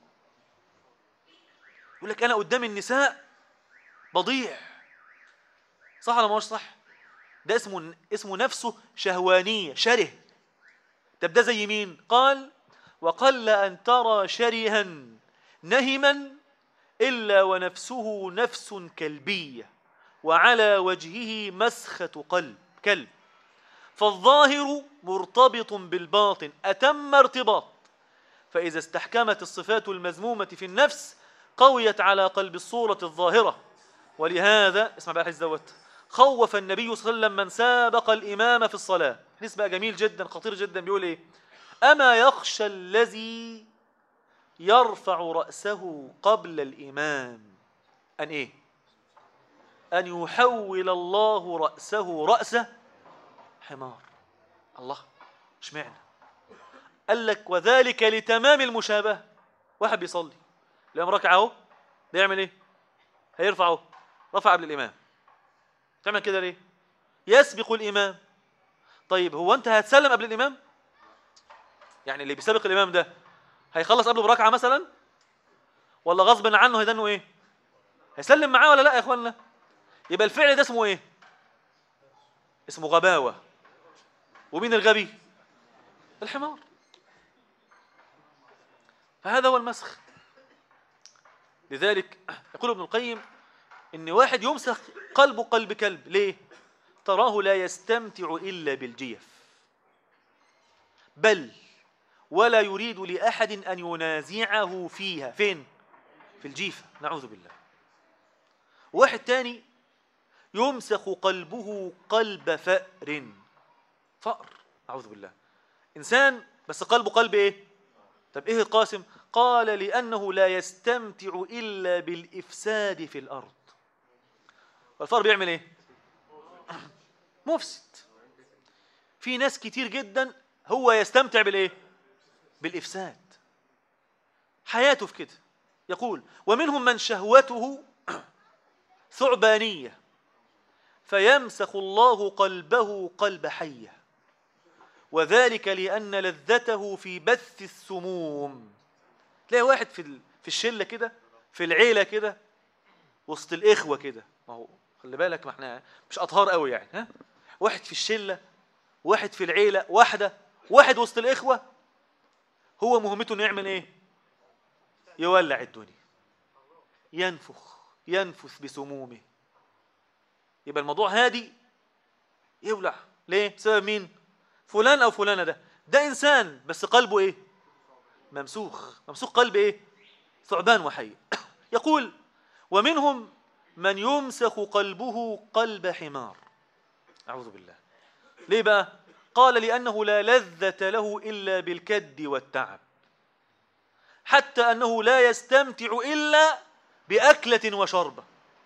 يقول لك أنا قدام النساء بضيع صح ولا مش صح؟ ده اسمه اسمه نفسه شهوانية شره طب ده زي مين قال وقل أن ترى شرها نهما إلا ونفسه نفس كلبية وعلى وجهه مسخة قلب كلب فالظاهر مرتبط بالباطن أتم ارتباط فإذا استحكمت الصفات المذمومة في النفس قويت على قلب الصورة الظاهرة ولهذا اسمع بقى الحديث دوت خوف النبي صلى الله عليه وسلم من سابق الإمام في الصلاة حديث بقى جميل جدا خطير جدا بيقول إيه أما يخشى الذي يرفع رأسه قبل الإمام أن إيه أن يحول الله رأسه رأس حمار الله اشمعنى قال لك وذلك لتمام المشابهة واحد بيصلي الإمام ركع اهو ده يعمل ايه هيرفعه رفع قبل الإمام تعمل كده ليه يسبق الإمام طيب هو أنت هتسلم قبل الإمام يعني اللي بيسبق الإمام ده هيخلص قبله بركعة مثلا ولا غصب عنه هيدنه ايه هيسلم معاه ولا لا يا اخوانا يبقى الفعل ده اسمه ايه اسمه غباوة ومين الغبي الحمار فهذا هو المسخ لذلك يقول ابن القيم ان واحد يمسخ قلبه قلب كلب ليه تراه لا يستمتع الا بالجيف بل ولا يريد لاحد ان ينازعه فيها فين في الجيفه نعوذ بالله واحد تاني يمسخ قلبه قلب فأر فأر أعوذ بالله إنسان بس قلبه قلب إيه طب إيه القاسم قال لأنه لا يستمتع إلا بالإفساد في الأرض والفأر بيعمل إيه مفسد في ناس كتير جدا هو يستمتع بالإيه بالإفساد حياته في كده يقول ومنهم من شهوته ثعبانية فيمسخ الله قلبه قلب حية وذلك لأن لذته في بث السموم تلاقي واحد في في الشلة كده في العيلة كده وسط الإخوة كده ما هو خلي بالك ما احنا مش أطهار قوي يعني ها واحد في الشلة واحد في العيلة واحدة واحد وسط الإخوة هو مهمته انه يعمل ايه يولع الدنيا ينفخ ينفث بسمومه يبقى الموضوع هادي يولع ليه بسبب مين فلان او فلانه ده ده انسان بس قلبه ايه ممسوخ ممسوخ قلب ايه ثعبان وحي يقول ومنهم من يمسخ قلبه قلب حمار اعوذ بالله ليه بقى قال لانه لا لذه له الا بالكد والتعب حتى انه لا يستمتع الا باكله وشربه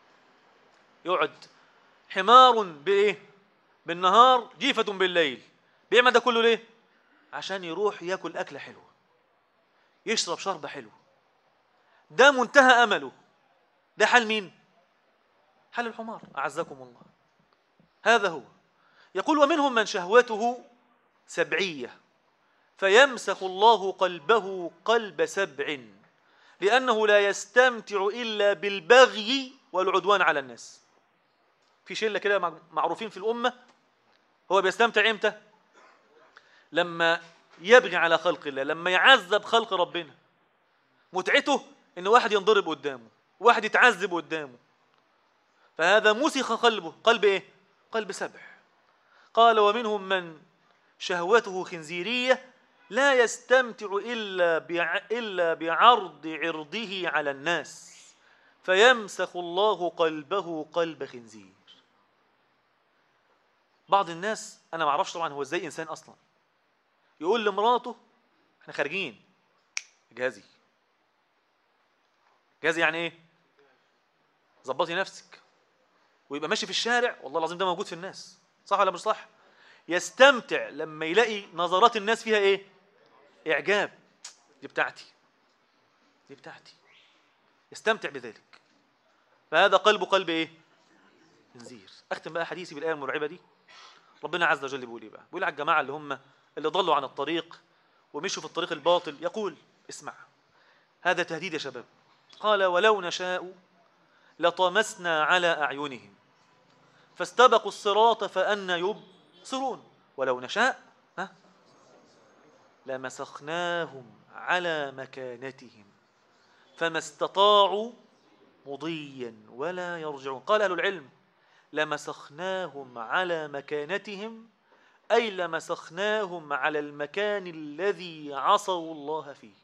يقعد حمار بايه بالنهار جيفة بالليل بيعمل ده كله ليه عشان يروح ياكل أكلة حلوة يشرب شربة حلوة ده منتهى أمله ده حال مين حال الحمار أعزكم الله هذا هو يقول ومنهم من شهوته سبعية فيمسخ الله قلبه قلب سبع لأنه لا يستمتع إلا بالبغي والعدوان على الناس في شله كده معروفين في الامه هو بيستمتع امتى لما يبغي على خلق الله لما يعذب خلق ربنا متعته ان واحد ينضرب قدامه واحد يتعذب قدامه فهذا مسخ قلبه قلب ايه قلب سبع قال ومنهم من شهوته خنزيريه لا يستمتع الا الا بعرض عرضه على الناس فيمسخ الله قلبه قلب خنزير بعض الناس انا ما اعرفش طبعا هو ازاي انسان اصلا يقول لمراته احنا خارجين جهازي جهازي يعني ايه ظبطي نفسك ويبقى ماشي في الشارع والله العظيم ده موجود في الناس صح ولا مش صح يستمتع لما يلاقي نظرات الناس فيها ايه اعجاب دي بتاعتي دي بتاعتي يستمتع بذلك فهذا قلب قلب ايه خنزير اختم بقى حديثي بالايه المرعبه دي ربنا عز وجل بيقول ايه بقى بيقول على الجماعه اللي هم اللي ضلوا عن الطريق ومشوا في الطريق الباطل يقول اسمع هذا تهديد يا شباب قال ولو نشاء لطمسنا على اعينهم فاستبقوا الصراط فأنا يبصرون ولو نشاء ها لمسخناهم على مكانتهم فما استطاعوا مضيا ولا يرجعون قال أهل العلم لمسخناهم على مكانتهم أي لمسخناهم على المكان الذي عصوا الله فيه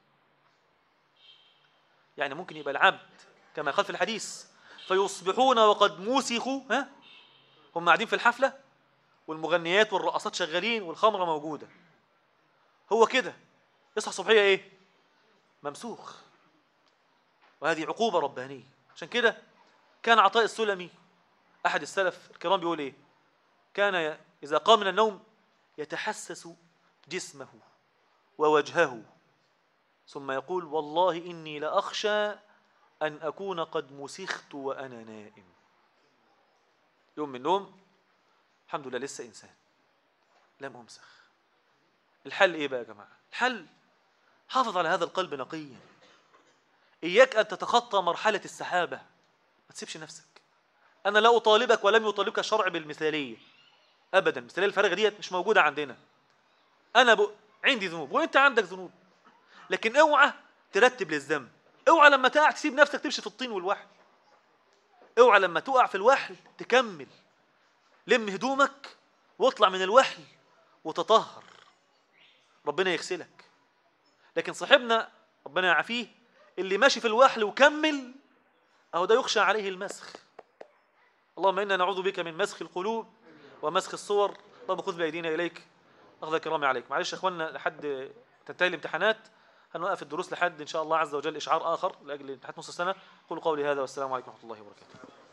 يعني ممكن يبقى العبد كما قال في الحديث فيصبحون وقد موسخوا ها هم قاعدين في الحفلة والمغنيات والرقصات شغالين والخمرة موجودة هو كده يصحى الصبحية ايه ممسوخ وهذه عقوبة ربانية عشان كده كان عطاء السلمي أحد السلف الكرام بيقول ايه كان إذا قام من النوم يتحسس جسمه ووجهه ثم يقول والله إني لأخشى أن أكون قد مسخت وأنا نائم يوم من النوم الحمد لله لسه إنسان لم أمسخ الحل إيه بقى يا جماعة الحل حافظ على هذا القلب نقيا إياك أن تتخطى مرحلة السحابة ما تسيبش نفسك أنا لا أطالبك ولم يطالبك الشرع بالمثالية أبدا المثالية الفارغة ديت مش موجودة عندنا أنا ب... عندي ذنوب وأنت عندك ذنوب لكن اوعى ترتب للذنب اوعى لما تقع تسيب نفسك تمشي في الطين والوحل اوعى لما تقع في الوحل تكمل لم هدومك واطلع من الوحل وتطهر ربنا يغسلك لكن صاحبنا ربنا يعافيه اللي ماشي في الوحل وكمل اهو ده يخشى عليه المسخ اللهم انا نعوذ بك من مسخ القلوب ومسخ الصور اللهم خذ بايدينا اليك اخذ كرامي عليك معلش يا اخوانا لحد تنتهي الامتحانات هنوقف الدروس لحد ان شاء الله عز وجل اشعار اخر لاجل امتحانات نص السنه قولوا قولي هذا والسلام عليكم ورحمه الله وبركاته